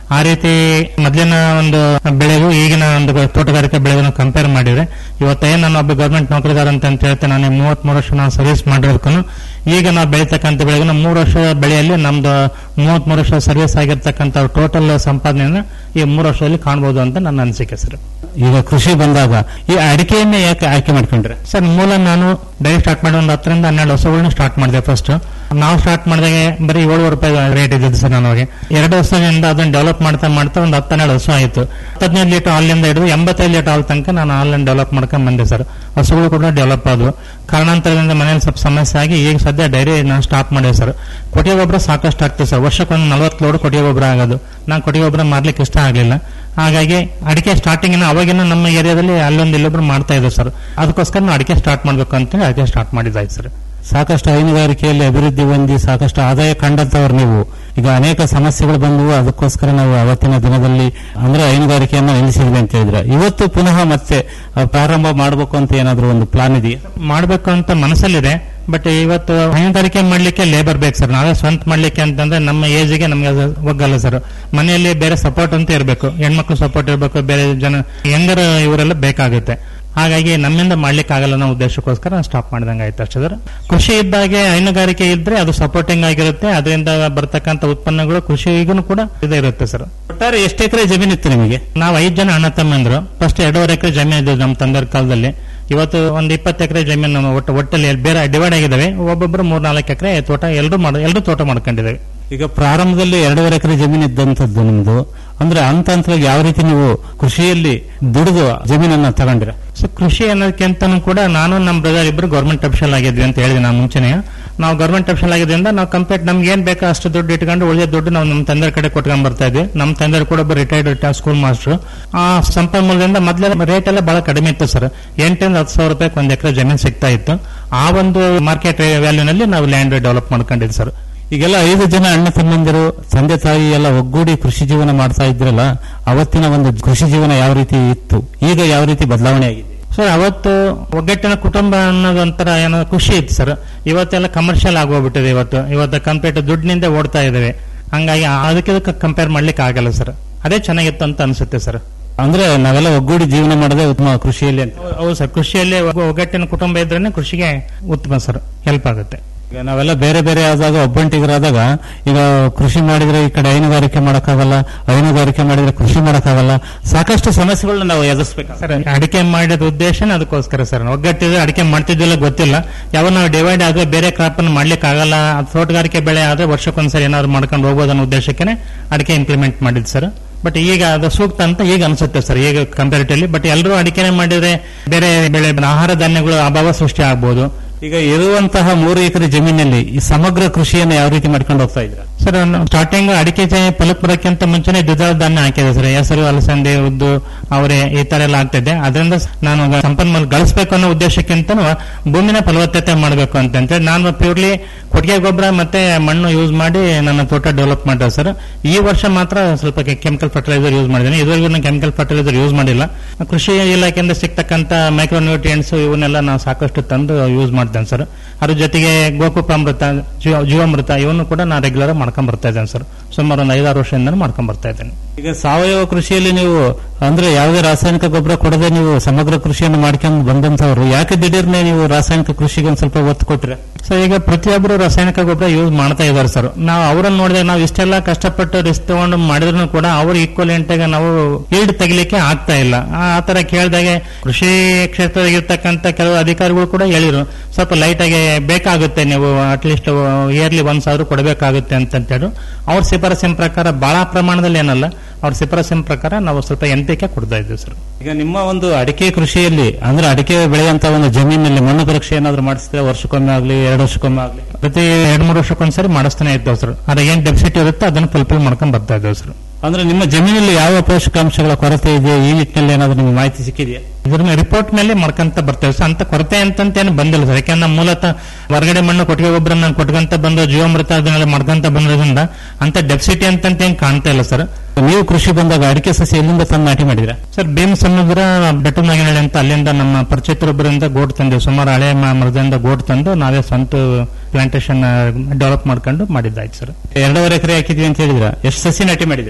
ಆ ರೀತಿ ಮೊದಲಿನ ಒಂದು ಬೆಳೆಗೂ ಈಗಿನ ಒಂದು ತೋಟಗಾರಿಕೆ ಬೆಳೆಗೂ ಕಂಪೇರ್ ಮಾಡಿದ್ರೆ ಇವತ್ತೇನು ನಾನು ಒಬ್ಬ ಗವರ್ಮೆಂಟ್ ನೌಕರಿದಾರ ಅಂತ ಅಂತ ಹೇಳ್ತೇನೆ ನಾನು ಮೂವತ್ಮೂರು ವರ್ಷ ನಾನು ಸರ್ವಿಸ್ ಮಾಡಿರೋದಕ್ಕೂ ಈಗ ನಾವು ಬೆಳೀತಕ್ಕಂಥ ಬೆಳೆಗೂ ಮೂರು ವರ್ಷ ಬೆಳೆಯಲ್ಲಿ ನಮ್ದು ಮೂವತ್ಮೂರು ವರ್ಷ ಸರ್ವಿಸ್ ಆಗಿರ್ತಕ್ಕಂಥ ಟೋಟಲ್ ಸಂಪಾದನೆಯನ್ನ ಈ ಮೂರು ವರ್ಷದಲ್ಲಿ ಕಾಣಬಹುದು ಅಂತ ನನ್ನ ಅನಿಸಿಕೆ ಸರ್ ಈಗ ಕೃಷಿ ಬಂದಾಗ ಈ ಅಡಿಕೆಯನ್ನೇ ಯಾಕೆ ಆಯ್ಕೆ ಮಾಡ್ಕೊಂಡ್ರೆ ಸರ್ ಮೂಲ ನಾನು ಡೈರಿ ಸ್ಟಾರ್ಟ್ ಮಾಡಿ ಒಂದು ಹತ್ತರಿಂದ ಹನ್ನೆರಡು ವರ್ಷಗಳನ್ನ ಸ್ಟಾರ್ಟ್ ಮಾಡಿದೆ ಫಸ್ಟ್ ನಾವು ಸ್ಟಾರ್ಟ್ ಮಾಡಿದಾಗ ಬರೀ ಏಳುವರೆ ರೂಪಾಯಿ ರೇಟ್ ಇದ್ದಿದ್ದು ಸರ್ ನಾನು ಅವಾಗ ಎರಡು ವರ್ಷದಿಂದ ಅದನ್ನ ಡೆವಲಪ್ ಮಾಡ್ತಾ ಮಾಡ್ತಾ ಒಂದು ಹತ್ತು ಹನ್ನೆರಡು ವರ್ಷ ಆಯಿತು ಹದಿನೈದು ಲೀಟರ್ ಹಾಲಿಂದ ಹಿಡಿದು ಎಂಬತ್ತೈದು ಲೀಟರ್ ಹಾಲ್ ತನಕ ನಾನು ಹಾಲನ್ನು ಡೆವಲಪ್ ಮಾಡ್ಕೊಂಡ್ ಬಂದೆ ಸರ್ ಹಸುಗಳು ಕೂಡ ಡೆವಲಪ್ ಆದವು ಕಾರಣಾಂತರದಿಂದ ಮನೇಲಿ ಸ್ವಲ್ಪ ಸಮಸ್ಯೆ ಆಗಿ ಈಗ ಸದ್ಯ ಡೈರಿ ನಾನು ಸ್ಟಾಪ್ ಮಾಡಿದೆ ಸರ್ ಕೊಟ್ಟಿಗೆ ಗೊಬ್ಬರ ಸಾಕಷ್ಟು ಆಗ್ತದೆ ಸರ್ ವರ್ಷಕ್ಕೊಂದು ನಲವತ್ತು ಲೋಡ್ ಕೊಟ್ಟಿಗೆ ಗೊಬ್ಬರ ಆಗೋದು ನಾನು ಕೊಟ್ಟಿಗೆ ಗೊಬ್ಬರ ಮಾರ್ಲಿಕ್ಕೆ ಇಷ್ಟ ಆಗಲಿಲ್ಲ ಹಾಗಾಗಿ ಅಡಿಕೆ ಸ್ಟಾರ್ಟಿಂಗ್ ಅವಾಗಿನ ನಮ್ಮ ಏರಿಯಾದಲ್ಲಿ ಅಲ್ಲೊಂದು ಇಲ್ಲೊಬ್ರು ಮಾಡ್ತಾ ಇದ್ರು ಸರ್ ಅದಕ್ಕೋಸ್ಕರ ನಾವು ಅಡಿಕೆ ಸ್ಟಾರ್ಟ್ ಮಾಡ್ಬೇಕು ಅಂತೇಳಿ ಅಡಿಕೆ ಸ್ಟಾರ್ಟ್ ಮಾಡಿದ್ದಾಯ್ತು ಸರ್ ಸಾಕಷ್ಟು ಹೈನುಗಾರಿಕೆಯಲ್ಲಿ ಅಭಿವೃದ್ಧಿ ಹೊಂದಿ ಸಾಕಷ್ಟು ಆದಾಯ ಕಂಡಂತವ್ರು ನೀವು ಈಗ ಅನೇಕ ಸಮಸ್ಯೆಗಳು ಬಂದವು ಅದಕ್ಕೋಸ್ಕರ ನಾವು ಅವತ್ತಿನ ದಿನದಲ್ಲಿ ಅಂದ್ರೆ ಹೈನುಗಾರಿಕೆಯನ್ನು ನಿಲ್ಲಿಸಿದ್ವಿ ಅಂತ ಹೇಳಿದ್ರೆ ಇವತ್ತು ಪುನಃ ಮತ್ತೆ ಆ, ಪ್ರಾರಂಭ ಮಾಡಬೇಕು ಅಂತ ಏನಾದ್ರು ಒಂದು ಪ್ಲಾನ್ ಇದೆಯಾ ಮಾಡಬೇಕು ಅಂತ ಮನಸ್ಸಲ್ಲಿದೆ ಬಟ್ ಇವತ್ತು ಹೈನುಗಾರಿಕೆ ಮಾಡ್ಲಿಕ್ಕೆ ಲೇಬರ್ ಬೇಕು ಸರ್ ನಾವೇ ಸ್ವಂತ ಮಾಡ್ಲಿಕ್ಕೆ ಅಂತಂದ್ರೆ ನಮ್ಮ ಏಜ್ಗೆ ನಮ್ಗೆ ಅದು ಒಗ್ಗಲ್ಲ ಸರ್ ಮನೆಯಲ್ಲಿ ಬೇರೆ ಸಪೋರ್ಟ್ ಅಂತ ಇರಬೇಕು ಹೆಣ್ಮಕ್ಳು ಸಪೋರ್ಟ್ ಇರಬೇಕು ಬೇರೆ ಜನ ಹೆಂಗರ ಇವರೆಲ್ಲ ಬೇಕಾಗುತ್ತೆ ಹಾಗಾಗಿ ನಮ್ಮಿಂದ ಮಾಡ್ಲಿಕ್ಕೆ ಆಗಲ್ಲ ಅನ್ನೋ ಉದ್ದೇಶಕ್ಕೋಸ್ಕರ ನಾನು ಸ್ಟಾಪ್ ಮಾಡಿದಂಗೆ ಆಯ್ತು ಅಷ್ಟೇ ಸರ್ ಕೃಷಿ ಇದ್ದಾಗೆ ಹೈನುಗಾರಿಕೆ ಇದ್ರೆ ಅದು ಸಪೋರ್ಟಿಂಗ್ ಆಗಿರುತ್ತೆ ಅದರಿಂದ ಬರ್ತಕ್ಕಂಥ ಉತ್ಪನ್ನಗಳು ಕೃಷಿಗೂ ಕೂಡ ಇದೇ ಇರುತ್ತೆ ಸರ್ ಒಟ್ಟಾರೆ ಎಷ್ಟು ಎಕರೆ ಜಮೀನಿತ್ತು ನಿಮಗೆ ನಾವು ಐದು ಜನ ಅಣ್ಣ ತಮ್ಮಂದ್ರು ಫಸ್ಟ್ ಎರಡೂವರೆ ಎಕರೆ ಜಮೀನು ಇದ್ದು ನಮ್ಮ ತಂದೆಯ ಕಾಲದಲ್ಲಿ ಇವತ್ತು ಒಂದು ಇಪ್ಪತ್ತು ಎಕರೆ ಜಮೀನು ನಮ್ಮ ಒಟ್ಟು ಒಟ್ಟಲ್ಲಿ ಬೇರೆ ಡಿವೈಡ್ ಆಗಿದ್ದಾವೆ ಒಬ್ಬೊಬ್ರು ಮೂರ್ ನಾಲ್ಕು ಎಕರೆ ತೋಟ ಎಲ್ಲರೂ ಮಾಡ ಎಲ್ಲರೂ ತೋಟ ಮಾಡ್ಕೊಂಡಿದ್ದೇವೆ ಈಗ ಪ್ರಾರಂಭದಲ್ಲಿ ಎರಡೂವರೆ ಎಕರೆ ಜಮೀನು ಇದ್ದಂಥದ್ದು ನಿಮ್ದು ಅಂದ್ರೆ ಹಂತ ಹಂತವಾಗಿ ಯಾವ ರೀತಿ ನೀವು ಕೃಷಿಯಲ್ಲಿ ದುಡಿದು ಜಮೀನನ್ನ ತಗೊಂಡಿರ ಸೊ ಕೃಷಿ ಅನ್ನೋದಕ್ಕಿಂತನೂ ಕೂಡ ನಾನು ನಮ್ಮ ಬ್ರದರ್ ಇಬ್ರು ಗೌರ್ಮೆಂಟ್ ಅಫಿಷಿಯಲ್ ಆಗಿದ್ವಿ ಅಂತ ಹೇಳಿದೆ ನಾನು ಮುಂಚೆನೆ ನಾವು ಗೌರ್ಮೆಂಟ್ ಅಫಿಷಿಯಲ್ ಆಗಿದ್ರಿಂದ ನಾವು ಕಂಪೇರ್ ನಮ್ಗೆ ಏನ್ ಬೇಕೋ ಅಷ್ಟು ದುಡ್ಡು ಇಟ್ಕೊಂಡು ಉಳಿದ ದುಡ್ಡು ನಾವು ನಮ್ಮ ತಂದೆ ಕಡೆ ಕೊಟ್ಕೊಂಡ್ ಬರ್ತಾ ಇದ್ವಿ ನಮ್ಮ ತಂದೆ ಕೂಡ ಒಬ್ಬ ರಿಟೈರ್ಡ್ ಸ್ಕೂಲ್ ಮಾಸ್ಟರ್ ಆ ಸಂಪನ್ಮೂಲದಿಂದ ಮೊದಲೆಲ್ಲ ರೇಟ್ ಎಲ್ಲ ಬಹಳ ಕಡಿಮೆ ಇತ್ತು ಸರ್ ಎಂಟರಿಂದ ಹತ್ತು ಸಾವಿರ ರೂಪಾಯಿ ಒಂದು ಎಕರೆ ಜಮೀನು ಸಿಗ್ತಾ ಇತ್ತು ಆ ಒಂದು ಮಾರ್ಕೆಟ್ ವ್ಯಾಲ್ಯೂನಲ್ಲಿ ನಾವು ಲ್ಯಾಂಡ್ ಡೆವಲಪ್ ಮಾಡ್ಕೊಂಡಿದ್ವಿ ಸರ್ ಈಗೆಲ್ಲ ಐದು ಜನ ಅಣ್ಣ ತಮ್ಮಂದಿರು ತಂದೆ ತಾಯಿ ಎಲ್ಲ ಒಗ್ಗೂಡಿ ಕೃಷಿ ಜೀವನ ಮಾಡ್ತಾ ಇದ್ರಲ್ಲ ಅವತ್ತಿನ ಒಂದು ಕೃಷಿ ಜೀವನ ಯಾವ ರೀತಿ ಇತ್ತು ಈಗ ಯಾವ ರೀತಿ ಬದಲಾವಣೆ ಆಗಿದೆ ಸರ್ ಅವತ್ತು ಒಗ್ಗಟ್ಟಿನ ಕುಟುಂಬ ಅನ್ನೋದು ಒಂಥರ ಏನೋ ಖುಷಿ ಇತ್ತು ಸರ್ ಇವತ್ತೆಲ್ಲ ಕಮರ್ಷಿಯಲ್ ಆಗೋಗ್ಬಿಟ್ಟಿದೆ ಇವತ್ತು ಇವತ್ತು ಕಂಪೇರ್ ದುಡ್ಡಿನಿಂದ ಓಡ್ತಾ ಇದಾವೆ ಹಂಗಾಗಿ ಅದಕ್ಕೆ ಕಂಪೇರ್ ಮಾಡ್ಲಿಕ್ಕೆ ಆಗಲ್ಲ ಸರ್ ಅದೇ ಚೆನ್ನಾಗಿತ್ತು ಅಂತ ಅನ್ಸುತ್ತೆ ಸರ್ ಅಂದ್ರೆ ನಾವೆಲ್ಲ ಒಗ್ಗೂಡಿ ಜೀವನ ಮಾಡೋದೇ ಉತ್ತಮ ಕೃಷಿಯಲ್ಲಿ ಅಂತ ಹೌದು ಸರ್ ಕೃಷಿಯಲ್ಲಿ ಒಗ್ಗ- ಒಗ್ಗಟ್ಟಿನ ಕುಟುಂಬ ಇದ್ರೇನೆ ಕೃಷಿಗೆ ಉತ್ತಮ ಸರ್ ಹೆಲ್ಪ್ ಆಗುತ್ತೆ ಈಗ ನಾವೆಲ್ಲ ಬೇರೆ ಬೇರೆ ಆದಾಗ ಒಬ್ಬಂಟಿಗರಾದಾಗ ಈಗ ಕೃಷಿ ಮಾಡಿದ್ರೆ ಈ ಕಡೆ ಹೈನುಗಾರಿಕೆ ಮಾಡಕ್ಕಾಗಲ್ಲ ಹೈನುಗಾರಿಕೆ ಮಾಡಿದ್ರೆ ಕೃಷಿ ಮಾಡಕ್ಕಾಗಲ್ಲ ಸಾಕಷ್ಟು ಸಮಸ್ಯೆಗಳನ್ನ ನಾವು ಎದುರಿಸಬೇಕು ಸರ್ ಅಡಿಕೆ ಮಾಡಿದ ಉದ್ದೇಶನೇ ಅದಕ್ಕೋಸ್ಕರ ಸರ್ ಒಗ್ಗಟ್ಟಿದ್ರೆ ಅಡಿಕೆ ಮಾಡ್ತಿದ್ದಿಲ್ಲ ಗೊತ್ತಿಲ್ಲ ಯಾವ ನಾವು ಡಿವೈಡ್ ಆದ್ರೆ ಬೇರೆ ಕ್ರಾಪ್ ಅನ್ನು ಮಾಡ್ಲಿಕ್ಕೆ ಆಗಲ್ಲ ಅದು ತೋಟಗಾರಿಕೆ ಬೆಳೆ ಆದ್ರೆ ವರ್ಷಕ್ಕೊಂದ್ಸರಿ ಏನಾದ್ರು ಮಾಡ್ಕೊಂಡು ಹೋಗೋದು ಅನ್ನೋ ಉದ್ದೇಶಕ್ಕೆ ಅಡಿಕೆ ಇಂಪ್ಲಿಮೆಂಟ್ ಮಾಡಿದ್ ಸರ್ ಬಟ್ ಈಗ ಅದು ಸೂಕ್ತ ಅಂತ ಈಗ ಅನ್ಸುತ್ತೆ ಸರ್ ಈಗ ಕಂಪ್ಯಾರಿಟಿವ್ಲಿ ಬಟ್ ಎಲ್ಲರೂ ಅಡಿಕೆನೆ ಮಾಡಿದ್ರೆ ಬೇರೆ ಬೆಳೆ ಆಹಾರ ಧಾನ್ಯಗಳು ಅಭಾವ ಸೃಷ್ಟಿ ಆಗ್ಬೋದು ಈಗ ಇರುವಂತಹ ಮೂರು ಎಕರೆ ಜಮೀನಲ್ಲಿ ಈ ಸಮಗ್ರ ಕೃಷಿಯನ್ನು ಯಾವ ರೀತಿ ಮಾಡ್ಕೊಂಡು ಹೋಗ್ತಾ ಇದ್ರ ಸರ್ ಸ್ಟಾರ್ಟಿಂಗ್ ಅಡಿಕೆ ಜ- ಫಲಕ್ ಬರೋಕ್ಕಿಂತ ಮುಂಚೆನೆ ದ್ವಿದಳ ಧಾನ್ಯ ಹಾಕಿದೆ ಸರ್ ಹೆಸರು ಅಲಸಂದೆ ಉದ್ದು ಅವರೇ ಈ ತರ ಎಲ್ಲ ಆಗ್ತಿದೆ ಅದರಿಂದ ನಾನು ಗ- ಸಂಪನ್ಮೂಲ ಗಳಿಸಬೇಕು ಅನ್ನೋ ಉದ್ದೇಶಕ್ಕಿಂತ ಭೂಮಿನ ಫಲವತ್ತತೆ ಮಾಡಬೇಕು ಅಂತ ಅಂತೇಳಿ ನಾನು ಪ್ಯೂರ್ಲಿ ಕೊಟ್ಟಿಗೆ ಗೊಬ್ಬರ ಮತ್ತೆ ಮಣ್ಣು ಯೂಸ್ ಮಾಡಿ ನನ್ನ ತೋಟ ಡೆವಲಪ್ ಮಾಡಿದೆ ಸರ್ ಈ ವರ್ಷ ಮಾತ್ರ ಸ್ವಲ್ಪ ಕೆಮಿಕಲ್ ಫರ್ಟಿಲೈಸರ್ ಯೂಸ್ ಮಾಡಿದ್ದೀನಿ ಇದುವರೆಗೂ ನಾನು ಕೆಮಿಕಲ್ ಫರ್ಟಿಲೈಸರ್ ಯೂಸ್ ಮಾಡಿಲ್ಲ ಕೃಷಿ ಇಲಾಖೆಯಿಂದ ಸಿಗ್ತಕ್ಕಂತ ಮೈಕ್ರೋ ನ್ಯೂಟ್ರಿಯೆಂಟ್ಸ್ ಇವನ್ನೆಲ್ಲ ನಾವು ಸಾಕಷ್ಟು ತಂದು ಯೂಸ್ ಮಾಡ್ತೇನೆ ಸರ್ ಅದ್ರ ಜೊತೆಗೆ ಗೋಕುಪಾಮೃತ ಜೀವ- ಜೀವಾಮೃತ ಇವನ್ನು ಕೂಡ ನಾನು ರೆಗ್ಯುಲರ್ ಮಾಡ್ಕೊಂಡ್ ಬರ್ತಾ ಇದ್ದೇನೆ ಸರ್ ಸುಮಾರು ಒಂದು ಐದಾರು ವರ್ಷದಿಂದ ಮಾಡ್ಕೊಂಡ್ ಬರ್ತಾ ಇದ್ದೇನೆ ಈಗ ಸಾವಯವ ಕೃಷಿಯಲ್ಲಿ ನೀವು ಅಂದ್ರೆ ಯಾವುದೇ ರಾಸಾಯನಿಕ ಗೊಬ್ಬರ ಕೊಡದೆ ನೀವು ಸಮಗ್ರ ಕೃಷಿಯನ್ನು ಮಾಡ್ಕೊಂಡು ಬಂದಂತವ್ರು ಯಾಕೆ ದಿಢೀರ್ನೆ ನೀವು ರಾಸಾಯನಿಕ ಕೃಷಿಗೆ ಒಂದ್ ಸ್ವಲ್ಪ ಒತ್ತು ಕೊಟ್ರೆ ಸೊ ಈಗ ಪ್ರತಿಯೊಬ್ಬರು ರಾಸಾಯನಿಕ ಗೊಬ್ಬರ ಯೂಸ್ ಮಾಡ್ತಾ ಇದ್ದಾರೆ ಸರ್ ನಾವು ಅವರನ್ನು ನೋಡಿದಾಗ ನಾವು ಇಷ್ಟೆಲ್ಲ ಕಷ್ಟಪಟ್ಟು ರಿಸ್ಕ್ ತಗೊಂಡು ಮಾಡಿದ್ರು ಕೂಡ ಅವರು ಈಕ್ವಲೆಂಟ್ ಆಗಿ ನಾವು ಈಲ್ಡ್ ತೆಗಿಲಿಕ್ಕೆ ಆಗ್ತಾ ಇಲ್ಲ ಆ ಆ ತರ ಕೇಳಿದಾಗೆ ಕೃಷಿ ಕ್ಷೇತ್ರದಾಗಿರ್ತಕ್ಕಂಥ ಕೆಲವು ಅಧಿಕಾರಿಗಳು ಕೂಡ ಹೇಳಿದ್ರು ಸ್ವಲ್ಪ ಲೈಟ್ ಆಗಿ ಬೇಕಾಗುತ್ತೆ ನೀವು ಅಟ್ಲೀಸ್ಟ್ ಇಯರ್ಲಿ ಒಂದ್ ಸಾವಿರ ಕೊಡಬೇಕಾಗುತ್ತೆ ಅಂತ ಹೇಳಿ ಅವ್ರ ಶಿಫಾರಸಿನ ಪ್ರಕಾರ ಬಹಳ ಪ್ರಮಾಣದಲ್ಲಿ ಏನಲ್ಲ ಅವ್ರ ಶಿಫಾರಸಿನ ಪ್ರಕಾರ ನಾವು ಸ್ವಲ್ಪ ಎನ್ ಪಿ ಕೆ ಕೊಡ್ತಾ ಇದ್ದೀವಿ ಸರ್ ಈಗ ನಿಮ್ಮ ಒಂದು ಅಡಿಕೆ ಕೃಷಿಯಲ್ಲಿ ಅಂದ್ರೆ ಅಡಿಕೆ ಬೆಳೆಯಂತ ಒಂದು ಜಮೀನಲ್ಲಿ ಮಣ್ಣು ಪರೀಕ್ಷೆ ಏನಾದ್ರು ಮಾಡಿಸಿದ್ರೆ ವರ್ಷಕ್ಕೊಮ್ಮೆ ಆಗ್ಲಿ ಎರಡು ವರ್ಷಕ್ಕೊಮ್ಮೆ ಆಗ್ಲಿ ಪ್ರತಿ ಎರಡ್ ಮೂರು ವರ್ಷಕ್ಕೊಂದ್ಸರಿ ಮಾಡಿಸ್ತಾನೆ ಇದ್ದೇವೆ ಸರ್ ಅದ್ರ ಏನ್ ಡೆಫಿಸಿಟ್ ಇರುತ್ತೆ ಅದನ್ನು ಫುಲ್ಫಿಲ್ ಮಾಡ್ಕೊಂಡ್ ಬರ್ತಾ ಇದ್ದೇವೆ ಸರ್ ಅಂದ್ರೆ ನಿಮ್ಮ ಜಮೀನಲ್ಲಿ ಯಾವ ಪೋಷಕಾಂಶಗಳ ಕೊರತೆ ಇದೆ ಈ ನಿಟ್ಟಿನಲ್ಲಿ ಏನಾದ್ರು ನಿಮ್ಗೆ ಮಾಹಿತಿ ಸಿಕ್ಕಿದೆಯಾ ಇದ್ರ ರಿಪೋರ್ಟ್ ಮೇಲೆ ಮಾಡ್ಕೊಂತ ಬರ್ತೇವೆ ಸರ್ ಅಂತ ಕೊರತೆ ಅಂತಂತ ಏನು ಬಂದಿಲ್ಲ ಸರ್ ಯಾಕಂದ್ರೆ ನಮ್ಮ ಮೂಲತಃ ಹೊರಗಡೆ ಮಣ್ಣು ಕೊಟ್ಟಿಗೆ ಗೊಬ್ಬರ ನಾನು ಕೊಟ್ಕೊಂತ ಬಂದು ಜೀವಾಮೃತ ಅದನ್ನೆಲ್ಲ ಮಾಡ್ಕೊಂತ ಬಂದ್ರಿಂದ ಅಂತ ಡೆಫಿಸಿಟಿ ಅಂತಂತ ಏನ್ ಕಾಣ್ತಾ ಇಲ್ಲ ಸರ್ ನೀವು ಕೃಷಿ ಬಂದಾಗ ಅಡಿಕೆ ಸಸ್ಯ ಎಲ್ಲಿಂದ ತಂದು ನಾಟಿ ಮಾಡಿದ್ರ ಸರ್ ಭೀಮ್ ಸಮುದ್ರ ಬೆಟ್ಟನಾಗಿನಹಳ್ಳಿ ಅಂತ ಅಲ್ಲಿಂದ ನಮ್ಮ ಪರಿಚಿತರೊಬ್ಬರಿಂದ ಗೋಟ್ ತಂದೆವು ಸುಮಾರು ಹಳೆ ಮ- ಮರದಿಂದ ಗೋಟ್ ತಂದು ನಾವೇ ಸ್ವಂತ ಪ್ಲಾಂಟೇಶನ್ ಡೆವಲಪ್ ಮಾಡ್ಕೊಂಡು ಮಾಡಿದ್ದಾಯ್ತು ಸರ್ ಎರಡೂವರೆ ಎಕರೆ ಹಾಕಿದ್ವಿ ಅಂತ ಹೇಳಿದ್ರ ಎಷ್ಟು ಸಸಿ ನಾಟಿ ಮಾಡಿದ್ರ ನೀವು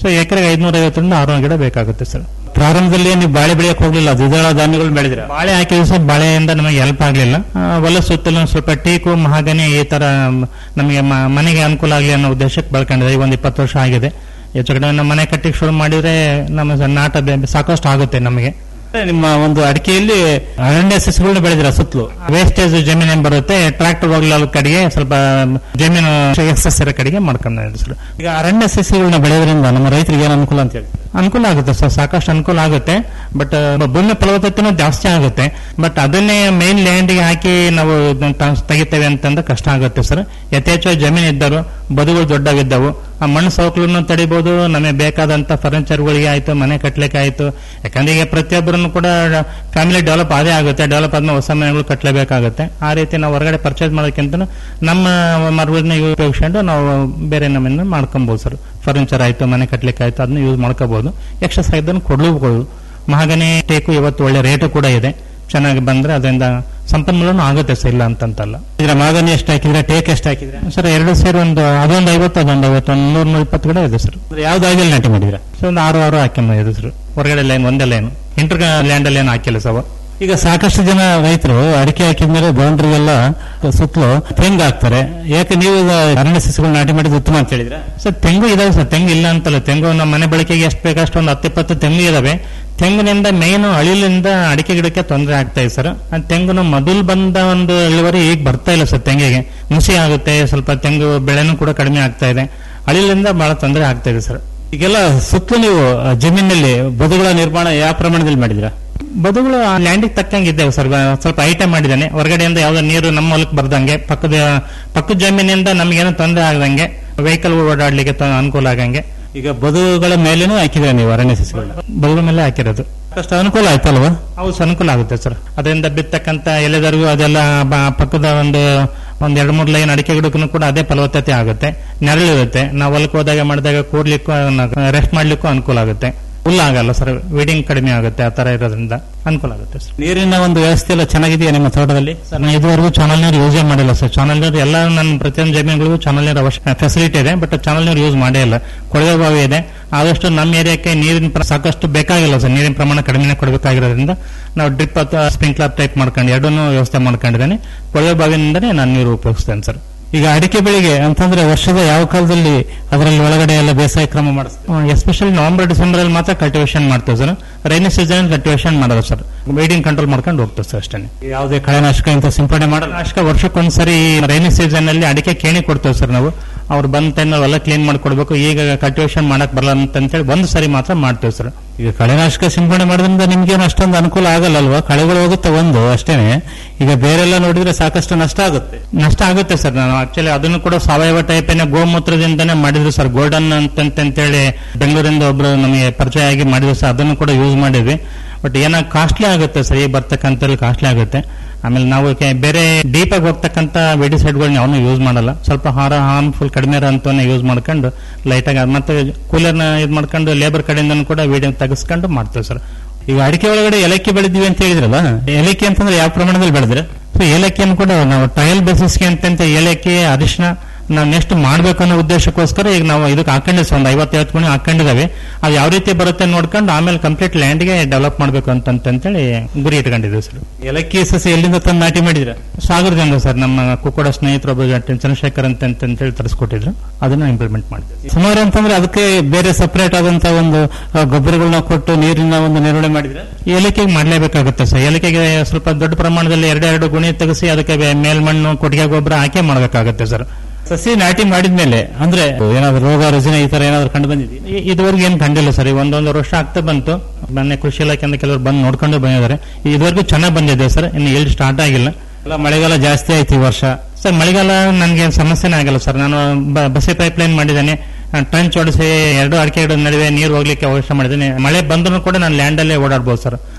ಸೊ ಎಕರೆಗೆ ಐದ್ನೂರ ಐವತ್ತರಿಂದ ಆರ್ನೂರು ಗಿಡ ಬೇಕಾಗುತ್ತೆ ಸರ್ ಪ್ರಾರಂಭದಲ್ಲಿ ನೀವು ಬಾಳೆ ಬೆಳೆಯಕ್ಕೆ ಹೋಗ್ಲಿಲ್ಲ ದ್ವಿದಳ ಧಾನ್ಯಗಳು ಬೆಳೆದಿರ ಬಾಳೆ ಹಾಕಿದ್ರು ಸರ್ ಬಾಳೆಯಿಂದ ನಮಗೆ ಹೆಲ್ಪ್ ಆಗಲಿಲ್ಲ ಹೊಲ ಸುತ್ತಲೂ ಒಂದ್ ಸ್ವಲ್ಪ ಟೀಕು ಮಹಾಗನಿ ಈ ತರ ಮ್, ನಮಗೆ ಮ- ಮನೆಗೆ ಅನುಕೂಲ ಆಗಲಿ ಅನ್ನೋ ಉದ್ದೇಶಕ್ಕೆ ಬೆಳ್ಕೊಂಡಿದೆ ಈಗ ಒಂದು ಇಪ್ಪತ್ತು ವರ್ಷ ಆಗಿದೆ ಹೆಚ್ಚು ಕಡಿಮೆ ನಮ್ಮ ಮನೆ ಕಟ್ಟಿಗೆ ಶುರು ಮಾಡಿದ್ರೆ ನಮ್ಮ ಸ- ನಾಟ ಬೆ- ಸಾಕಷ್ಟು ಆಗುತ್ತೆ ನಮಗೆ ನಿಮ್ಮ ಒಂದು ಅಡಿಕೆಯಲ್ಲಿ ಅರಣ್ಯ ಸಸ್ಯಗಳನ್ನ ಬೆಳೆದಿರ ಸುತ್ತಲೂ ವೇಸ್ಟೇಜ್ ಜಮೀನು ಏನ್ ಬರುತ್ತೆ ಟ್ರಾಕ್ಟರ್ ಹೋಗ್ಲ ಕಡೆಗೆ ಸ್ವಲ್ಪ ಜಮೀನು ಸಸ್ಯರ ಕಡೆಗೆ ಮಾಡ್ಕೊಂಡಿದೆ ಸರ್ ಈಗ ಅರಣ್ಯ ಸಸ್ಯಗಳನ್ನ ಬೆಳೆಯೋದ್ರಿಂದ ನಮ್ಮ ರೈತರಿಗೆ ಏನು ಅನುಕೂಲ ಅಂತ ಹೇಳಿ ಅನುಕೂಲ ಆಗುತ್ತೆ ಸರ್ ಸಾಕಷ್ಟು ಅನುಕೂಲ ಆಗುತ್ತೆ ಬಟ್ ಭೂಮಿ ಫಲವತ್ತತೆನೂ ಜಾಸ್ತಿ ಆಗುತ್ತೆ ಬಟ್ ಅದನ್ನೇ ಮೇನ್ ಲ್ಯಾಂಡ್ಗೆ ಹಾಕಿ ನಾವು ಇದನ್ನ ತ- ತೆಗಿತೇವೆ ಅಂತಂದ್ರೆ ಕಷ್ಟ ಆಗುತ್ತೆ ಸರ್ ಯಥೇಚ್ಛ ಜಮೀನು ಇದ್ದರು ಬದುಗಳು ದೊಡ್ಡವಿದ್ದವು ಆ ಮಣ್ಣು ಸವಕಲನ್ನು ತಡಿಬಹುದು ನಮಗೆ ಬೇಕಾದಂತ ಫರ್ನಿಚರ್ಗಳಿಗೆ ಆಯ್ತು ಮನೆ ಕಟ್ಲಿಕ್ಕೆ ಆಯ್ತು ಯಾಕಂದ್ರೆ ಈಗ ಪ್ರತಿಯೊಬ್ಬರನ್ನು ಕೂಡ ಫ್ಯಾಮಿಲಿ ಡೆವಲಪ್ ಅದೇ ಆಗುತ್ತೆ ಡೆವಲಪ್ ಆದ್ಮೇಲೆ ಹೊಸ ಮನೆಗಳು ಕಟ್ಟಲೇಬೇಕಾಗುತ್ತೆ ಆ ರೀತಿ ನಾವು ಹೊರಗಡೆ ಪರ್ಚೇಸ್ ಮಾಡೋಕ್ಕಿಂತ ನಮ್ಮ ಮರಗಳನ್ನ ಉಪಯೋಗಿಸ್ಕೊಂಡು ನಾವು ಬೇರೆ ನಮ್ಮನ್ನ ಮಾಡ್ಕೊಬಹುದು ಸರ್ ಫರ್ನಿಚರ್ ಆಯ್ತು ಮನೆ ಕಟ್ಲಿಕ್ಕೆ ಆಯ್ತು ಅದನ್ನ ಯೂಸ್ ಮಾಡ್ಕೋಬಹುದು ಎಕ್ಸ್ಟ್ರಾ ಸಾಯ್ದನ್ನು ಕೊಡ್ಲೂಬಹುದು ಮಹಾಗನಿ ಟೇಕು ಇವತ್ತು ಒಳ್ಳೆ ರೇಟು ಕೂಡ ಇದೆ ಚೆನ್ನಾಗಿ ಬಂದ್ರೆ ಅದರಿಂದ ಸಂಪನ್ಮೂಲನೂ ಆಗುತ್ತೆ ಸರ್ ಇಲ್ಲ ಅಂತಂತಲ್ಲ ಇದ್ರ ಮಾಗನಿ ಎಷ್ಟು ಹಾಕಿದ್ರೆ ಟೇಕ್ ಎಷ್ಟು ಹಾಕಿದ್ರೆ ಸರ್ ಎರಡು ಸೇರಿ ಒಂದು ಅದೊಂದು ಐವತ್ತು ಅದೊಂದು ಐವತ್ತು ಒಂದು ನೂರ ನೂರ ಇಪ್ಪತ್ತು ಗಿಡ ಇದೆ ಸರ್ ಯಾವ್ದು ಆಗಿಲ್ಲ ನಾಟಿ ಮಾಡಿದ್ರ ಸೊ ಒಂದು ಆರು ಆರು ಹಾಕಿದೆ ಸರ್ ಹೊರಗಡೆ ಲೈನ್ ಒಂದೇ ಲೈನ್ ಇಂಟರ್ ಲ್ಯಾಂಡ್ ಅಲ್ಲಿ ಏನು ಹಾಕಿಲ್ಲ ಸರ್ ಈಗ ಸಾಕಷ್ಟು ಜನ ರೈತರು ಅಡಿಕೆ ಹಾಕಿದ್ಮೇಲೆ ಬೌಂಡ್ರಿಗೆಲ್ಲ ಸುತ್ತಲೂ ತೆಂಗು ಹಾಕ್ತಾರೆ ಯಾಕೆ ನೀವು ಈಗ ಅರಣ್ಯ ಸಸ್ಯಗಳು ನಾಟಿ ಮಾಡಿದ್ದು ಉತ್ತಮ ಅಂತ ಹೇಳಿದ್ರೆ ಸರ್ ತೆಂಗು ಇದಾವೆ ಸರ್ ತೆಂಗು ಇಲ್ಲ ಅಂತಲ್ಲ ತೆಂಗು ನಮ್ಮ ಮನೆ ಬಳಕೆಗೆ ಎಷ್ಟು ಬೇಕಷ್ಟು ಒಂದು ಹತ್ತಿಪ್ಪತ್ತು ತೆಂಗು ಇದಾವೆ ತೆಂಗಿನಿಂದ ಮೇನ್ ಅಳಿಲಿಂದ ಅಡಿಕೆ ಗಿಡಕ್ಕೆ ತೊಂದರೆ ಆಗ್ತಾ ಇದೆ ಸರ್ ಆ ತೆಂಗುನು ಮೊದಲು ಬಂದ ಒಂದು ಇಳುವರಿ ಈಗ ಬರ್ತಾ ಇಲ್ಲ ಸರ್ ತೆಂಗಿಗೆ ಮುಸಿ ಆಗುತ್ತೆ ಸ್ವಲ್ಪ ತೆಂಗು ಬೆಳೆನೂ ಕೂಡ ಕಡಿಮೆ ಆಗ್ತಾ ಇದೆ ಅಳಿಲಿಂದ ಬಹಳ ತೊಂದರೆ ಆಗ್ತಾ ಇದೆ ಸರ್ ಈಗೆಲ್ಲ ಸುತ್ತಲೂ ನೀವು ಆ, ಜಮೀನಿನಲ್ಲಿ ಬದುಗಳ ನಿರ್ಮಾಣ ಯಾವ ಪ್ರಮಾಣದಲ್ಲಿ ಮಾಡಿದಿರಾ ಬದುಗಳು ಆ ಲ್ಯಾಂಡಿಗೆ ತಕ್ಕಂಗೆ ಇದ್ದೇವೆ ಸರ್ ಬ- ಸ್ವಲ್ಪ ಐಟಮ್ ಮಾಡಿದ್ದಾನೆ ಹೊರಗಡೆಯಿಂದ ಯಾವ್ದೋ ನೀರು ನಮ್ಮ ಹೊಲಕ್ಕೆ ಬರ್ದಂಗೆ ಪಕ್ಕದ ಪಕ್ಕದ ಜಮೀನಿಂದ ನಮಗೇನು ತೊಂದರೆ ಆಗದಂಗೆ ವೆಹಿಕಲ್ ಓಡಾಡ್ಲಿಕ್ಕೆ ತ- ಅನುಕೂಲ ಆಗಂಗೆ ಈಗ ಬದುಗಳ ಮೇಲೇನೂ ಹಾಕಿದ್ರೆ ನೀವು ಅರಣ್ಯ ಸಸ್ಯಗಳನ್ನ ಬದುಗಳ ಮೇಲೆ ಹಾಕಿರೋದು ಅಷ್ಟು ಅನುಕೂಲ ಆಯ್ತಲ್ವಾ ಹೌದು ಸರ್, ಅನುಕೂಲ ಆಗುತ್ತೆ ಸರ್ ಅದರಿಂದ ಬಿತ್ತಕ್ಕಂತ ಎಲೆದರ್ಗು ಅದೆಲ್ಲ ಬ- ಪಕ್ಕದ ಒಂದು ಒಂದ್ ಎರಡು ಮೂರು ಲೈನ್ ಅಡಿಕೆ ಗಿಡಕ್ಕೂ ಕೂಡ ಅದೇ ಫಲವತ್ತತೆ ಆಗುತ್ತೆ ನೆರಳಿರುತ್ತೆ ನಾವು ಹೊಲಕ್ಕೆ ಹೋದಾಗ ಮಾಡಿದಾಗ ಕೂಡ್ಲಿಕ್ಕೂ ರೆಸ್ಟ್ ಮಾಡ್ಲಿಕ್ಕೂ ಅನುಕೂಲ ಆಗುತ್ತೆ ಹುಲ್ಲು ಆಗಲ್ಲ ಸರ್ ವೀಡಿಂಗ್ ಕಡಿಮೆ ಆಗುತ್ತೆ ಆ ತರ ಇರೋದ್ರಿಂದ ಅನುಕೂಲ ಆಗುತ್ತೆ ಸರ್ ನೀರಿನ ಒಂದು ವ್ಯವಸ್ಥೆ ಎಲ್ಲ ಚೆನ್ನಾಗಿದೆಯಾ ನಿಮ್ಮ ತೋಟದಲ್ಲಿ ಸರ್ ನಾನು ಇದುವರೆಗೂ ಚಾನಲ್ ನೀರು ಯೂಸೇ ಮಾಡಿಲ್ಲ ಸರ್ ಚಾನಲ್ ನೀರು ಎಲ್ಲ ನನ್ನ ಪ್ರತಿಯೊಂದು ಜಮೀನುಗಳಿಗೂ ಚಾನಲ್ ನೀರು ಅವಶ್ಯ ಫೆಸಿಲಿಟಿ ಇದೆ ಬಟ್ ಚಾನಲ್ ನೀರು ಯೂಸ್ ಮಾಡೇ ಇಲ್ಲ ಕೊಳವೆ ಬಾವಿ ಇದೆ ಆದಷ್ಟು ನಮ್ಮ ಏರಿಯಾಕ್ಕೆ ನೀರಿನ ಪ್ರ- ಸಾಕಷ್ಟು ಬೇಕಾಗಿಲ್ಲ ಸರ್ ನೀರಿನ ಪ್ರಮಾಣ ಕಡಿಮೆ ಕೊಡಬೇಕಾಗಿರೋದ್ರಿಂದ ನಾವು ಡ್ರಿಪ್ ಅಥವಾ ಸ್ಪ್ರಿಂಕ್ಲರ್ ಟೈಪ್ ಮಾಡ್ಕೊಂಡು ಎರಡನ್ನೂ ವ್ಯವಸ್ಥೆ ಮಾಡ್ಕೊಂಡಿದ್ದೇನೆ ಕೊಳವೆ ಬಾವಿಯಿಂದನೇ ನಾನು ನೀರು ಉಪಯೋಗಿಸ್ತೇನೆ ಸರ್ ಈಗ ಅಡಿಕೆ ಬೆಳೆಗೆ ಅಂತಂದ್ರೆ ವರ್ಷದ ಯಾವ ಕಾಲದಲ್ಲಿ ಅದರಲ್ಲಿ ಒಳಗಡೆ ಎಲ್ಲ ಬೇಸಾಯ ಕ್ರಮ ಮಾಡಿಸ್ತೀವಿ ಎಸ್ಪೆಷಲಿ ನವೆಂಬರ್ ಡಿಸೆಂಬರ್ ಅಲ್ಲಿ ಮಾತ್ರ ಕಲ್ಟಿವೇಶನ್ ಮಾಡ್ತೇವೆ ಸರ್ ರೈನಿ ಸೀಸನ್ ಕಲ್ಟಿವೇಶನ್ ಮಾಡೋದು ಸರ್ ವೀಡಿಂಗ್ ಕಂಟ್ರೋಲ್ ಮಾಡ್ಕೊಂಡು ಹೋಗ್ತೇವೆ ಸರ್ ಅಷ್ಟೇ ಯಾವುದೇ ಕಳೆನಾಶಕ ಇಂತ ಸಿಂಪಡಣೆ ಮಾಡಲ್ಲ ನಾಶಕ ವರ್ಷಕ್ಕೊಂದ್ಸರಿ ರೈನಿ ಸೀಸನ್ ಅಲ್ಲಿ ಅಡಿಕೆ ಕೇಣಿ ಕೊಡ್ತೇವೆ ಸರ್ ನಾವು ಅವ್ರು ಬಂದ ಟೈಮ್ ಎಲ್ಲ ಕ್ಲೀನ್ ಮಾಡ್ಕೊಡ್ಬೇಕು ಈಗ ಕಲ್ಟಿವೇಶನ್ ಮಾಡಕ್ ಬರಲ್ಲ ಅಂತೇಳಿ ಒಂದು ಸರಿ ಮಾತ್ರ ಮಾಡ್ತೇವೆ ಸರ್ ಈಗ ಕಳೆನಾಶಕ ಸಿಂಪಡಣೆ ಮಾಡೋದ್ರಿಂದ ನಿಮ್ಗೇನು ಅಷ್ಟೊಂದು ಅನುಕೂಲ ಆಗಲ್ಲ ಅಲ್ವಾ ಕಳೆಗಳು ಹೋಗುತ್ತೆ ಒಂದು ಅಷ್ಟೇನೆ ಈಗ ಬೇರೆಲ್ಲ ನೋಡಿದ್ರೆ ಸಾಕಷ್ಟು ನಷ್ಟ ಆಗುತ್ತೆ ನಷ್ಟ ಆಗುತ್ತೆ ಸರ್ ನಾನು ಆಕ್ಚುಲಿ ಅದನ್ನು ಕೂಡ ಸಾವಯವ ಟೈಪ್ ಗೋಮೂತ್ರದಿಂದನೇ ಮಾಡಿದ್ರು ಸರ್ ಗೋಲ್ಡನ್ ಅಂತಂತೇಳಿ ಬೆಂಗಳೂರಿಂದ ಒಬ್ರು ನಮಗೆ ಪರಿಚಯ ಆಗಿ ಮಾಡಿದ್ರು ಸರ್ ಅದನ್ನು ಕೂಡ ಯೂಸ್ ಮಾಡಿದ್ವಿ ಬಟ್ ಏನೋ ಕಾಸ್ಟ್ಲಿ ಆಗುತ್ತೆ ಸರ್ ಈ ಬರ್ತಕ್ಕಂಥ ಕಾಸ್ಟ್ಲಿ ಆಗುತ್ತೆ ಆಮೇಲೆ ನಾವು ಕೆ- ಬೇರೆ ಡೀಪ್ ಆಗಿ ಹೋಗ್ತಕ್ಕಂಥ ವೆಡಿಸೈಡ್ಗಳನ್ನ ಯಾವನ್ನೂ ಯೂಸ್ ಮಾಡಲ್ಲ ಸ್ವಲ್ಪ ಹಾರ ಹಾರ್ಮ್ಫುಲ್ ಕಡಿಮೆ ಇರೋಂಥವನ್ನ ಯೂಸ್ ಮಾಡ್ಕೊಂಡು ಲೈಟಾಗಿ ಮತ್ತೆ ಕೂಲರ್ನ ಇದು ಮಾಡ್ಕೊಂಡು ಲೇಬರ್ ಕಡೆಯಿಂದನೂ ಕೂಡ ವೀಡಿಯೋ ತೆಗೆಸ್ಕೊಂಡು ಮಾಡ್ತೇವೆ ಸರ್ ಈಗ ಅಡಿಕೆ ಒಳಗಡೆ ಏಲಕ್ಕಿ ಬೆಳೆದಿವಿ ಅಂತ ಹೇಳಿದ್ರಲ್ಲ ಏಲಕ್ಕಿ ಅಂತಂದ್ರೆ ಯಾವ ಪ್ರಮಾಣದಲ್ಲಿ ಬೆಳೆದ್ರೆ ಸೊ ಏಲಕ್ಕಿಯನ್ನು ಕೂಡ ನಾವು ಟ್ರಯಲ್ ಬೇಸಿಸ್ಗೆ ಅಂತಂತ ಏಲಕ್ಕಿ ಅರಿಶಿನ ನಾವು ನೆಕ್ಸ್ಟ್ ಮಾಡ್ಬೇಕು ಅನ್ನೋ ಉದ್ದೇಶಕ್ಕೋಸ್ಕರ ಈಗ ನಾವು ಇದಕ್ಕೆ ಹಾಕೊಂಡಿದ್ವಿ ಒಂದು ಐವತ್ತೈವತ್ತು ಗುಣಿ ಹಾಕೊಂಡಿದ್ದಾವೆ ಅದು ಯಾವ ರೀತಿ ಬರುತ್ತೆ ನೋಡ್ಕೊಂಡು ಆಮೇಲೆ ಕಂಪ್ಲೀಟ್ ಲ್ಯಾಂಡ್ಗೆ ಡೆವಲಪ್ ಮಾಡಬೇಕು ಅಂತಂತೇಳಿ ಗುರಿ ಇಟ್ಕೊಂಡಿದ್ದೀವಿ ಸರ್ ಏಲಕ್ಕಿ ಸಸ್ಯ ಎಲ್ಲಿಂದ ತಂದು ನಾಟಿ ಮಾಡಿದ್ರ ಸಾಗರದಿಂದ ಸರ್ ನಮ್ಮ ಕುಕ್ಕುಡ ಸ್ನೇಹಿತರು ಒಬ್ಬ ಚಂದ್ರಶೇಖರ್ ಅಂತ ಅಂತೇಳಿ ತರಿಸ್ಕೊಟ್ಟಿದ್ರು ಅದನ್ನ ಇಂಪ್ಲಿಮೆಂಟ್ ಮಾಡಿದ್ವಿ ಸುಮಾರು ಅಂತಂದ್ರೆ ಅದಕ್ಕೆ ಬೇರೆ ಸಪರೇಟ್ ಆದಂತ ಒಂದು ಆ, ಗೊಬ್ಬರಗಳನ್ನ ಕೊಟ್ಟು ನೀರಿನ ಒಂದು ನಿರ್ವಹಣೆ ಮಾಡಿದ್ರೆ ಏಲಕ್ಕಿಗೆ ಮಾಡಲೇಬೇಕಾಗುತ್ತೆ ಸರ್ ಏಲಕ್ಕಿಗೆ ಸ್ವಲ್ಪ ದೊಡ್ಡ ಪ್ರಮಾಣದಲ್ಲಿ ಎರಡೆರಡು ಗುಣಿ ತೆಗೆಸಿ ಅದಕ್ಕೆ ಬೆ- ಮೇಲ್ಮಣ್ಣು ಕೊಟ್ಟಿಗೆ ಗೊಬ್ಬರ ಹಾಕಿ ಮಾಡಬೇಕಾಗುತ್ತೆ ಸರ್ ಸಸಿ ನಾಟಿ ಮಾಡಿದ್ಮೇಲೆ ಅಂದ್ರೆ ಏನಾದ್ರು ರೋಗ ರುಜಿನ ಈ ತರ ಏನಾದ್ರು ಕಂಡು ಬಂದಿದೆ ಇ- ಇದುವರೆಗೂ ಏನು ಕಂಡಿಲ್ಲ ಸರ್ ಈ ಒಂದೊಂದು ವರ್ಷ ಆಗ್ತಾ ಬಂತು ಮೊನ್ನೆ ಕೃಷಿ ಇಲಾಖೆಯಿಂದ ಕೆಲವರು ಬಂದು ನೋಡ್ಕೊಂಡು ಬಂದಿದ್ದಾರೆ ಇದುವರೆಗೂ ಚೆನ್ನಾಗಿ ಬಂದಿದೆ ಸರ್ ಇನ್ನು ಎಲ್ಲಿ ಸ್ಟಾರ್ಟ್ ಆಗಿಲ್ಲ ಎಲ್ಲ ಮಳೆಗಾಲ ಜಾಸ್ತಿ ಆಯ್ತು ಈ ವರ್ಷ ಸರ್ ಮಳೆಗಾಲ ನನಗೆ ಸಮಸ್ಯೆನೇ ಆಗಲ್ಲ ಸರ್ ನಾನು ಬ- ಬಸಿ ಪೈಪ್ ಲೈನ್ ಮಾಡಿದ್ದೇನೆ ಟ್ರಂಚ್ ಹೊಡಿಸಿ ಎರಡು ಅಡಿಕೆ ಗಿಡದ ನಡುವೆ ನೀರು ಹೋಗ್ಲಿಕ್ಕೆ ಅವಶ್ಯ ಮಾಡಿದ್ದೇನೆ ಮಳೆ ಬಂದರೂ ಕೂಡ ನಾನು ಲ್ಯಾಂಡಲ್ಲೇ ಓಡಾಡ್ಬೋದು ಸರ್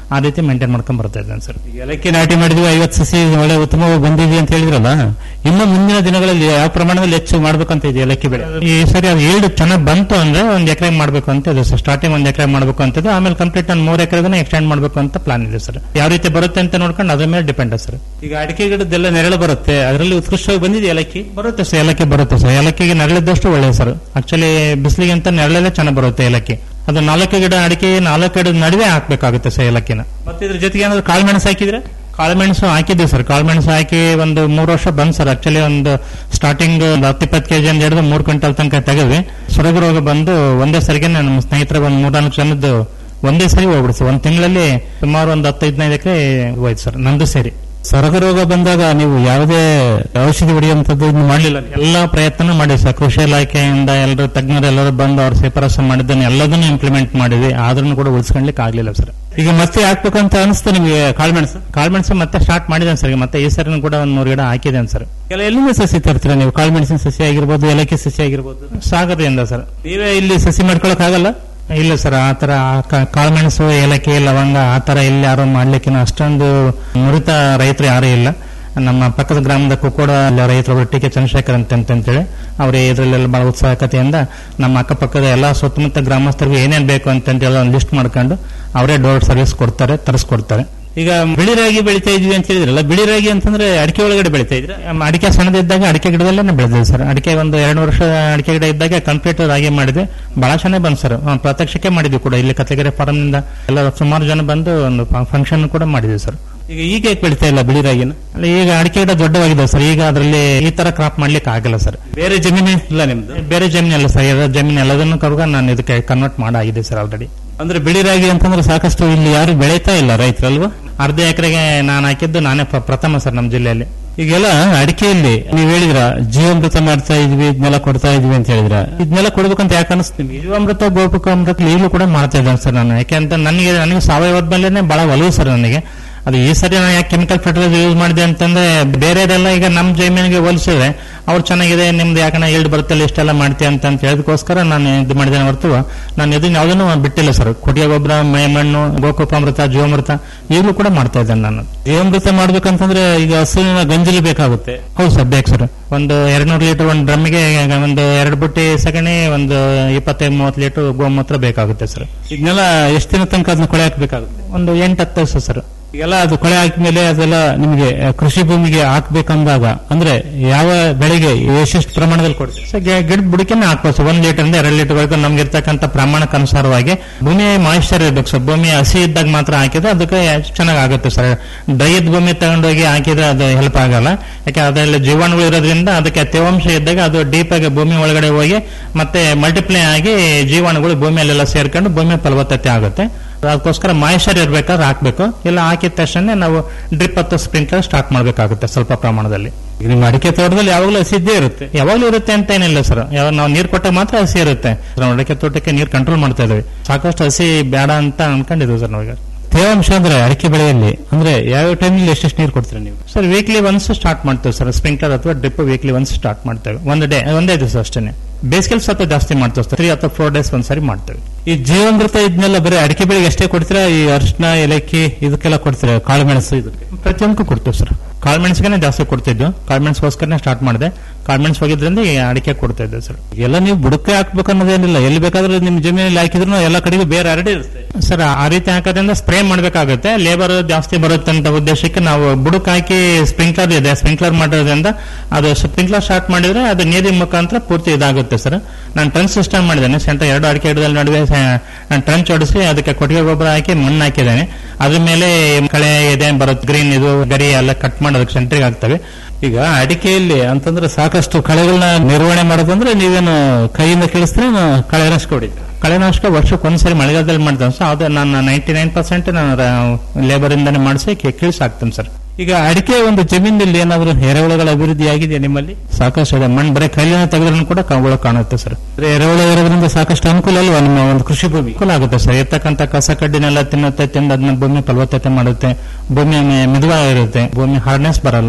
ಆ ರೀತಿ ಮೇಂಟೈನ್ ಮಾಡ್ಕೊಂಡ್ ಬರ್ತಾ ಇದ್ದೇನೆ ಸರ್ ಏಲಕ್ಕಿ ನಾಟಿ ಮಾಡಿದ್ವಿ ಐವತ್ತು ಸಸಿ ಒಳ್ಳೆ ಉತ್ತಮವಾಗಿ ಬಂದಿದೆ ಅಂತ ಹೇಳಿದ್ರಲ್ಲ ಇನ್ನು ಮುಂದಿನ ದಿನಗಳಲ್ಲಿ ಯಾವ ಪ್ರಮಾಣದಲ್ಲಿ ಹೆಚ್ಚು ಮಾಡ್ಬೇಕಂತ ಇದೆ ಏಲಕ್ಕಿ ಬೆಳೆ ಈ ಸರಿ ಅದು ಈಲ್ಡ್ ಚೆನ್ನಾಗಿ ಬಂತು ಅಂದ್ರೆ ಒಂದ್ ಎಕರೆ ಮಾಡ್ಬೇಕು ಅಂತ ಇದೆ ಸರ್ ಸ್ಟಾರ್ಟಿಂಗ್ ಒಂದ್ ಎಕರೆ ಮಾಡ್ಬೇಕು ಅಂತ ಇದೆ ಆಮೇಲೆ ಕಂಪ್ಲೀಟ್ ಒಂದು ಮೂರ್ ಎಕರೆದನ್ನ ಎಕ್ಸ್ಟೆಂಡ್ ಮಾಡ್ಬೇಕು ಅಂತ ಪ್ಲಾನ್ ಇದೆ ಸರ್ ಯಾವ ರೀತಿ ಬರುತ್ತೆ ಅಂತ ನೋಡ್ಕೊಂಡು ಅದ್ರ ಮೇಲೆ ಡಿಪೆಂಡ್ ಸರ್ ಈಗ ಅಡಿಕೆ ಗಿಡದ್ದೆಲ್ಲ ನೆರಳು ಬರುತ್ತೆ ಅದರಲ್ಲಿ ಉತ್ಕೃಷ್ಟವಾಗಿ ಬಂದಿದೆ ಏಲಕ್ಕಿ ಬರುತ್ತೆ ಸರ್ ಏಲಕ್ಕಿ ಬರುತ್ತೆ ಸರ್ ಏಲಕ್ಕಿಗೆ ನೆರಳಿದ್ದಷ್ಟು ಒಳ್ಳೆಯದು ಸರ್ ಆಕ್ಚುಲಿ ಬಿಸಿಲಿಗೆ ಅಂತ ನೆರಳಲ್ಲೇ ಚೆನ್ನಾಗಿ ಬರುತ್ತೆ ಏಲಕ್ಕಿ ಅದು ನಾಲ್ಕು ಗಿಡ ಅಡಿಕೆ ನಾಲ್ಕು ಗಿಡದ ನಡುವೆ ಹಾಕ್ಬೇಕಾಗುತ್ತೆ ಸರ್ ಏಲಕ್ಕಿನ ಮತ್ತೆ ಇದ್ರ ಜೊತೆಗೆ ಏನಾದ್ರು ಕಾಳುಮೆಣಸು ಹಾಕಿದ್ರೆ ಕಾಳುಮೆಣಸು ಹಾಕಿದ್ವಿ ಸರ್ ಕಾಳುಮೆಣಸು ಹಾಕಿ ಒಂದು ಮೂರು ವರ್ಷ ಬಂದ್ ಸರ್ ಆಕ್ಚುಲಿ ಒಂದು ಸ್ಟಾರ್ಟಿಂಗ್ ಒಂದು ಹತ್ತು ಇಪ್ಪತ್ತು ಕೆಜಿ ಅಂತ ಹಿಡಿದು ಮೂರು ಕ್ವಿಂಟಲ್ ತನಕ ತೆಗೆದ್ವಿ ಸೊರಗು ರೋಗ ಬಂದು ಒಂದೇ ಸರಿಗೆ ನಮ್ಮ ಸ್ನೇಹಿತರ ಒಂದು ಮೂರ್ನಾಲ್ಕು ಜನದ್ದು ಒಂದೇ ಸರಿ ಹೋಗ್ಬಿಡ್ತು ಸರ್ ಒಂದ್ ತಿಂಗಳಲ್ಲಿ ಸುಮಾರು ಒಂದು ಹತ್ತು ಹದಿನೈದು ಎಕರೆ ಹೋಯ್ತು ಸರ್ ನಂದು ಸೇರಿ ಸೊರಗ ರೋಗ ಬಂದಾಗ ನೀವು ಯಾವುದೇ ಔಷಧಿ ಹೊಡೆಯುವಂತದ್ದು ಇನ್ನು ಮಾಡಲಿಲ್ಲ ಎಲ್ಲಾ ಪ್ರಯತ್ನ ಮಾಡಿ ಸರ್ ಕೃಷಿ ಇಲಾಖೆಯಿಂದ ಎಲ್ಲರೂ ತಜ್ಞರೆಲ್ಲರೂ ಬಂದು ಅವ್ರ ಶಿಫಾರಸು ಮಾಡಿದ್ದನ್ನು ಎಲ್ಲದನ್ನು ಇಂಪ್ಲಿಮೆಂಟ್ ಮಾಡಿದ್ವಿ ಆದ್ರೂ ಕೂಡ ಉಳಿಸ್ಕೊಳ್ಲಿಕ್ಕೆ ಆಗ್ಲಿಲ್ಲ ಸರ್ ಈಗ ಮತ್ತೆ ಹಾಕ್ಬೇಕಂತ ಅನಿಸ್ತು ನಿಮಗೆ ಕಾಳುಮೆಣಸು ಕಾಳುಮೆಣಸು ಮತ್ತೆ ಸ್ಟಾರ್ಟ್ ಮಾಡಿದ್ದೇನೆ ಸರ್ ಈಗ ಮತ್ತೆ ಈ ಸರಿನೂ ಕೂಡ ಒಂದ್ ನೂರು ಗಿಡ ಹಾಕಿದ್ದೇನೆ ಸರ್ ಕೆಲ ಎಲ್ಲಿಂದ ಸಸಿ ತರ್ತೀರಾ ನೀವು ಕಾಳುಮೆಣಸಿನ ಸಸಿ ಆಗಿರ್ಬೋದು ಏಲಕ್ಕಿ ಸಸಿ ಆಗಿರ್ಬೋದು ಸಾಗರದಿಂದ ಸರ್ ನೀವೇ ಇಲ್ಲಿ ಸಸಿ ಮಾಡ್ಕೊಳಕ್ ಆಗಲ್ಲ ಇಲ್ಲ ಸರ್ ಆ ತರ ಕ- ಕಾಳುಮೆಣಸು ಏಲಕ್ಕಿ ಲವಂಗ ಆ ತರ ಇಲ್ಲಿ ಯಾರು ಮಾಡ್ಲಿಕ್ಕಿನ ಅಷ್ಟೊಂದು ನುರಿತ ರೈತರು ಯಾರು ಇಲ್ಲ ನಮ್ಮ ಪಕ್ಕದ ಗ್ರಾಮದ ಕುಕ್ಕೋಡ ಅಲ್ಲಿ ರೈತರು ಟಿ ಕೆ ಚಂದ್ರಶೇಖರ್ ಅಂತ ಅಂತ ಅಂತೇಳಿ ಅವರೇ ಇದರಲ್ಲೆಲ್ಲ ಬಹಳ ಉತ್ಸಾಹಕತೆಯಿಂದ ನಮ್ಮ ಅಕ್ಕಪಕ್ಕದ ಎಲ್ಲ ಸುತ್ತಮುತ್ತ ಗ್ರಾಮಸ್ಥರಿಗೂ ಏನೇನ್ ಬೇಕು ಅಂತಂತ ಒಂದು ಲಿಸ್ಟ್ ಮಾಡ್ಕೊಂಡು ಅವರೇ ಡೋರ್ ಸರ್ವಿಸ್ ಕೊಡ್ತಾರೆ ತರಿಸ್ಕೊಡ್ತಾರೆ ಈಗ ಬಿಳಿ ರಾಗಿ ಬೆಳಿತಾ ಇದ್ವಿ ಅಂತ ಹೇಳಿದ್ರಲ್ಲ ಬಿಳಿ ರಾಗಿ ಅಂತಂದ್ರೆ ಅಡಿಕೆ ಒಳಗಡೆ ಬೆಳಿತಾ ಇದ್ರ ನಮ್ಮ ಅಡಿಕೆ ಸಣ್ಣದಿದ್ದಾಗ ಅಡಿಕೆ ಗಿಡದಲ್ಲೇ ಬೆಳೆದಿದೆ ಸರ್ ಅಡಿಕೆ ಒಂದು ಎರಡು ವರ್ಷ ಅಡಿಕೆ ಗಿಡ ಇದ್ದಾಗ ಕಂಪ್ಲೀಟ್ ರಾಗಿ ಮಾಡಿದೆ ಬಹಳ ಚೆನ್ನಾಗಿ ಬಂತು ಸರ್ ಆ, ಪ್ರತ್ಯಕ್ಷಕ್ಕೆ ಮಾಡಿದ್ವಿ ಕೂಡ ಇಲ್ಲಿ ಕತ್ತಲಗೆರೆ ಫಾರಂ ನಿಂದ ಎಲ್ಲ ಸುಮಾರು ಜನ ಬಂದು ಒಂದು ಫಂಕ್ಷನ್ ಕೂಡ ಮಾಡಿದ್ವಿ ಸರ್ ಈಗ ಈಗ ಯಾಕೆ ಬೆಳಿತಾ ಇಲ್ಲ ಬಿಳಿ ರಾಗಿನ ಅಲ್ಲಿ ಈಗ ಅಡಿಕೆ ಗಿಡ ದೊಡ್ಡವಾಗಿದೆ ಸರ್ ಈಗ ಅದರಲ್ಲಿ ಈ ತರ ಕ್ರಾಪ್ ಮಾಡ್ಲಿಕ್ಕೆ ಆಗಿಲ್ಲ ಸರ್ ಬೇರೆ ಜಮೀನು ಇಲ್ಲ ನಿಮ್ದು ಬೇರೆ ಜಮೀನು ಎಲ್ಲ ಸರ್ ಇರೋ ಜಮೀನು ಎಲ್ಲದನ್ನು ಕರ್ಗ ನಾನು ಇದಕ್ಕೆ ಕನ್ವರ್ಟ್ ಮಾಡಾಗಿದೆ ಸರ್ ಆಲ್ರೆಡಿ ಅಂದ್ರೆ ಬಿಳಿ ರಾಗಿ ಅಂತಂದ್ರೆ ಸಾಕಷ್ಟು ಇಲ್ಲಿ ಯಾರು ಬೆಳೀತಾ ಇಲ್ಲ ರೈತರಲ್ವಾ ಅರ್ಧ ಎಕರೆಗೆ ನಾನು ಹಾಕಿದ್ದು ನಾನೇ ಪ್ರ- ಪ್ರಥಮ ಸರ್ ನಮ್ಮ ಜಿಲ್ಲೆಯಲ್ಲಿ ಈಗೆಲ್ಲ ಅಡಿಕೆಯಲ್ಲಿ ನೀವ್ ಹೇಳಿದ್ರ ಜೀವಾಮೃತ ಮಾಡ್ತಾ ಇದ್ವಿ ಇದನ್ನೆಲ್ಲ ಕೊಡ್ತಾ ಇದ್ವಿ ಅಂತ ಹೇಳಿದ್ರ ಇದನ್ನೆಲ್ಲ ಕೊಡ್ಬೇಕಂತ ಯಾಕೆ ಅನಿಸ್ತು ನಿಮ್ಗೆ ಜೀವಾಮೃತ ಗೋಪಕ ಅಮೃತ ಈಗಲೂ ಕೂಡ ಮಾಡ್ತಾ ಇದ್ದೇನೆ ಸರ್ ನಾನು ಯಾಕೆಂತ ನನಗೆ ನನಗೆ ಸಾವಯವದ ಮೇಲೆನೆ ಬಹಳ ಒಲವು ಸರ್ ನನಗೆ ಅದು ಈ ಸರಿ ನಾನು ಯಾಕೆ ಕೆಮಿಕಲ್ ಫರ್ಟಿಲೈಸರ್ ಯೂಸ್ ಮಾಡಿದೆ ಅಂತಂದ್ರೆ ಬೇರೆದೆಲ್ಲ ಈಗ ನಮ್ಮ ಜಮೀನಿಗೆ ಹೋಲಿಸಿದ್ರೆ ಅವ್ರು ಚೆನ್ನಾಗಿದೆ ನಿಮ್ದು ಯಾಕನ ಇಲ್ಡ್ ಬರುತ್ತಲ್ಲ ಇಷ್ಟೆಲ್ಲ ಮಾಡ್ತೀಯ ಅಂತ ಅಂತ ಹೇಳಿದಕ್ಕೋಸ್ಕರ ನಾನು ಇದು ಮಾಡಿದ್ದೇನೆ ಹೊರತು ನಾನು ಇದನ್ನ ಯಾವುದನ್ನು ಬಿಟ್ಟಿಲ್ಲ ಸರ್ ಕೊಟ್ಟಿಗೆ ಗೊಬ್ಬರ ಮೈ ಮಣ್ಣು ಗೋಕೃಪಾಮೃತ ಜೀವಾಮೃತ ಈಗಲೂ ಕೂಡ ಮಾಡ್ತಾ ಇದ್ದೇನೆ ನಾನು ಜೀವಾಮೃತ ಮಾಡ್ಬೇಕಂತಂದ್ರೆ ಈಗ ಹಸುವಿನ ಗಂಜಲು ಬೇಕಾಗುತ್ತೆ ಹೌದು ಸರ್ ಬೇಕು ಸರ್ ಒಂದು ಎರಡ್ನೂರು ಲೀಟರ್ ಒಂದು ಡ್ರಮ್ಗೆ ಒಂದು ಎರಡು ಬುಟ್ಟಿ ಸಗಣಿ ಒಂದು ಇಪ್ಪತ್ತೈದು ಮೂವತ್ತು ಲೀಟರ್ ಗೋಮೂತ್ರ ಬೇಕಾಗುತ್ತೆ ಸರ್ ಇದನ್ನೆಲ್ಲ ಎಷ್ಟು ದಿನ ತನಕ ಅದನ್ನ ಕೊಳೆ ಹಾಕ್ಬೇಕಾಗುತ್ತೆ ಒಂದು ಎಂಟು ಹತ್ತು ದಿವಸ ಸರ್ ಈಗೆಲ್ಲ ಅದು ಕೊಳೆ ಹಾಕಿದ್ಮೇಲೆ ಅದೆಲ್ಲ ನಿಮಗೆ ಆ, ಕೃಷಿ ಭೂಮಿಗೆ ಹಾಕ್ಬೇಕಂದಾಗ ಅಂದ್ರೆ ಯಾವ ಬೆಳೆಗೆ ಎಷ್ಟೆಷ್ಟು ಪ್ರಮಾಣದಲ್ಲಿ ಕೊಡ್ತೀವಿ ಸೊ ಗಿ- ಗಿಡದ ಬುಡಕೆನೆ ಹಾಕ್ಬೋದು ಸರ್ ಒಂದ್ ಲೀಟರ್ ಇಂದ ಎರಡು ಲೀಟರ್ ವರೆಗೂ ನಮ್ಗೆ ಇರ್ತಕ್ಕಂಥ ಪ್ರಮಾಣಕ್ಕೆ ಅನುಸಾರವಾಗಿ ಭೂಮಿ ಮಾಯಿಶ್ಚರ್ ಇರ್ಬೇಕು ಸರ್ ಭೂಮಿ ಹಸಿ ಇದ್ದಾಗ ಮಾತ್ರ ಹಾಕಿದ್ರೆ ಅದಕ್ಕೆ ಚೆನ್ನಾಗಿ ಆಗುತ್ತೆ ಸರ್ ಡ್ರೈ ಇದ್ದ ಭೂಮಿ ತಗೊಂಡೋಗಿ ಹಾಕಿದ್ರೆ ಅದು ಹೆಲ್ಪ್ ಆಗಲ್ಲ ಯಾಕೆ ಅದರಲ್ಲಿ ಜೀವಾಣುಗಳು ಇರೋದ್ರಿಂದ ಅದಕ್ಕೆ ತೇವಾಂಶ ಇದ್ದಾಗ ಅದು ಡೀಪ್ ಆಗಿ ಭೂಮಿ ಒಳಗಡೆ ಹೋಗಿ ಮತ್ತೆ ಮಲ್ಟಿಪ್ಲೈ ಆಗಿ ಜೀವಾಣುಗಳು ಭೂಮಿಯಲ್ಲೆಲ್ಲ ಸೇರ್ಕೊಂಡು ಭೂಮಿ ಫಲವತ್ತತೆ ಆಗುತ್ತೆ ಅದಕ್ಕೋಸ್ಕರ ಮಾಯಿಶ್ಚರ್ ಇರ್ಬೇಕಾದ್ರೆ ಹಾಕ್ಬೇಕು ಇಲ್ಲ ಹಾಕಿದ ತಕ್ಷಣ ನಾವು ಡ್ರಿಪ್ ಅಥವಾ ಸ್ಪ್ರಿಂಕ್ಲರ್ ಸ್ಟಾರ್ಟ್ ಮಾಡಬೇಕಾಗುತ್ತೆ ಸ್ವಲ್ಪ ಪ್ರಮಾಣದಲ್ಲಿ ಈಗ ನಿಮ್ಮ ಅಡಿಕೆ ತೋಟದಲ್ಲಿ ಯಾವಾಗಲೂ ಹಸಿದ್ದೇ ಇರುತ್ತೆ ಯಾವಾಗಲೂ ಇರುತ್ತೆ ಅಂತ ಏನಿಲ್ಲ ಸರ್ ಯಾವಾಗ ನಾವು ನೀರು ಕೊಟ್ಟಾಗ ಮಾತ್ರ ಹಸಿ ಇರುತ್ತೆ ನಾವು ಅಡಿಕೆ ತೋಟಕ್ಕೆ ನೀರು ಕಂಟ್ರೋಲ್ ಮಾಡ್ತಾ ಇದ್ದೀವಿ ಸಾಕಷ್ಟು ಹಸಿ ಬೇಡ ಅಂತ ಅನ್ಕೊಂಡಿದ್ವಿ ಸರ್ ನಾವೀಗ ತೇವಾಂಶ ಅಂದ್ರೆ ಅಡಿಕೆ ಬೆಳೆಯಲ್ಲಿ ಅಂದ್ರೆ ಯಾವ ಟೈಮಲ್ಲಿ ಎಷ್ಟೆಷ್ಟು ನೀರು ಕೊಡ್ತೀರಾ ನೀವು ಸರ್ ವೀಕ್ಲಿ ಒನ್ಸ್ ಸ್ಟಾರ್ಟ್ ಮಾಡ್ತೇವೆ ಸರ್ ಸ್ಪ್ರಿಂಕ್ಲರ್ ಅಥವಾ ಡ್ರಿಪ್ ವೀಕ್ಲಿ ಒನ್ಸ್ ಸ್ಟಾರ್ಟ್ ಮಾಡ್ತೇವೆ ಒಂದು ಡೇ ಒಂದೇ ದಿವಸ ಅಷ್ಟೇ ಬೇಸಿಗೆಲ್ ಸ್ವಲ್ಪ ಜಾಸ್ತಿ ಮಾಡ್ತೇವೆ ತ್ರೀ ಅಥವಾ ಫೋರ್ ಡೇಸ್ ಒಂದ್ಸರಿ ಮಾಡ್ತೇವೆ ಈ ಜೀವಾಮೃತ ಇದನ್ನೆಲ್ಲ ಬರೀ ಅಡಿಕೆ ಬೆಳೆಗೆ ಅಷ್ಟೇ ಕೊಡ್ತೀರಾ ಈ ಅರಿಶಿನ ಏಲಕ್ಕಿ ಇದಕ್ಕೆಲ್ಲ ಕೊಡ್ತೀರಾ ಕಾಳು ಮೆಣಸು ಇದಕ್ಕೆ ಪ್ರತಿಯೊಂದಕ್ಕೂ ಕೊಡ್ತೇವೆ ಸರ್ ಕಾಳುಮೆಣಸಿಗೆ ಜಾಸ್ತಿ ಕೊಡ್ತಿದ್ವು ಕಾಳುಮೆಣಸ್ಗೋಸ್ಕರನೇ ಸ್ಟಾರ್ಟ್ ಮಾಡಿದೆ ಕಾಳುಮೆಣಸು ಹೋಗಿದ್ರಿಂದ ಈ ಅಡಿಕೆ ಕೊಡ್ತಾ ಇದ್ದೆ ಸರ್ ಎಲ್ಲ ನೀವು ಬುಡಕ್ಕೆ ಹಾಕ್ಬೇಕು ಅನ್ನೋದೇನಿಲ್ಲ ಎಲ್ಲಿ ಬೇಕಾದ್ರೂ ನಿಮ್ ಜಮೀನಲ್ಲಿ ಹಾಕಿದ್ರು ಎಲ್ಲ ಕಡೆಗೂ ಬೇರೆ ಹರಡಿ ಇರುತ್ತೆ ಸರ್ ಆ ರೀತಿ ಹಾಕೋದ್ರಿಂದ ಸ್ಪ್ರೇ ಮಾಡಬೇಕಾಗುತ್ತೆ ಲೇಬರ್ ಜಾಸ್ತಿ ಬರುತ್ತೆ ಅಂತ ಉದ್ದೇಶಕ್ಕೆ ನಾವು ಬುಡಕ್ ಹಾಕಿ ಸ್ಪ್ರಿಂಕ್ಲರ್ ಇದೆ ಸ್ಪ್ರಿಂಕ್ಲರ್ ಮಾಡೋದ್ರಿಂದ ಅದು ಸ್ಪ್ರಿಂಕ್ಲರ್ ಸ್ಟಾರ್ಟ್ ಮಾಡಿದ್ರೆ ಅದು ನೀರಿನ ಮುಖಾಂತರ ಪೂರ್ತಿ ಇದಾಗುತ್ತೆ ಸರ್ ನಾನು ಟ್ರಂಚ್ ಸಿಸ್ಟಮ್ ಮಾಡಿದ್ದೇನೆ ಸೆಂಟರ್ ಎರಡು ಅಡಿಕೆ ಗಿಡದಲ್ಲಿ ನಡುವೆ ನಾನು ಟ್ರಂಚ್ ಹೊಡಿಸಿ ಅದಕ್ಕೆ ಕೊಟ್ಟಿಗೆ ಗೊಬ್ಬರ ಹಾಕಿ ಮಣ್ಣು ಹಾಕಿದ್ದೇನೆ ಅದ್ರ ಮೇಲೆ ಕಳೆ ಇದೆ ಬರುತ್ತೆ ಗ್ರೀನ್ ಇದು ಗರಿ ಎಲ್ಲ ಕಟ್ ಮಾಡಿ ಅದಕ್ಕೆ ಸೆಂಟ್ರಿಗೆ ಹಾಕ್ತವೆ ಈಗ ಅಡಿಕೆಯಲ್ಲಿ ಅಂತಂದ್ರೆ ಸಾಕಷ್ಟು ಕಳೆಗಳನ್ನ ನಿರ್ವಹಣೆ ಮಾಡೋದಂದ್ರೆ ನೀವೇನು ಕೈಯಿಂದ ಕಳಿಸ್ತೀರಾ ಕಳೆನಾಶಕ ಹೊಡಿತೀರಾ ಕಳೆನಾಶಕ ವರ್ಷಕ್ಕೆ ಒಂದ್ಸರಿ ಮಳೆಗಾಲದಲ್ಲಿ ಮಾಡ್ತೇನೆ ಸರ್ ಅದು ನಾನು ನೈಂಟಿ ನೈನ್ ಪರ್ಸೆಂಟ್ ನಾನು ಲೇಬರ್ ಇಂದಾನೆ ಮಾಡಿಸಿ ಕಿಳಿಸಿ ಹಾಕ್ತೇನೆ ಸರ್ ಈಗ ಅಡಿಕೆ ಒಂದು ಜಮೀನಲ್ಲಿ ಏನಾದ್ರು ಎರೆಹುಳಗಳ ಅಭಿವೃದ್ಧಿ ಆಗಿದೆ ನಿಮ್ಮಲ್ಲಿ ಸಾಕಷ್ಟು ಇದೆ ಮಣ್ಣು ಬರೀ ಕೈಲಿನ ತೆಗೆದ್ರೂ ಕೂಡ ಕವುಗಳು ಕಾಣುತ್ತೆ ಸರ್ ಅಂದ್ರೆ ಎರೆಹುಳ ಇರೋದ್ರಿಂದ ಸಾಕಷ್ಟು ಅನುಕೂಲ ಅಲ್ವಾ ನಿಮ್ಮ ಒಂದು ಕೃಷಿ ಭೂಮಿ ಅನುಕೂಲ ಆಗುತ್ತೆ ಸರ್ ಇರ್ತಕ್ಕಂಥ ಕಸ ಕಡ್ಡಿನೆಲ್ಲ ತಿನ್ನುತ್ತೆ ತಿಂದು ಅದನ್ನ ಭೂಮಿ ಫಲವತ್ತತೆ ಮಾಡುತ್ತೆ ಭೂಮಿ ಮೆ- ಮೆದುವಾಗಿರುತ್ತೆ ಭೂಮಿ ಹಾರ್ಡ್ನೆಸ್ ಬರಲ್ಲ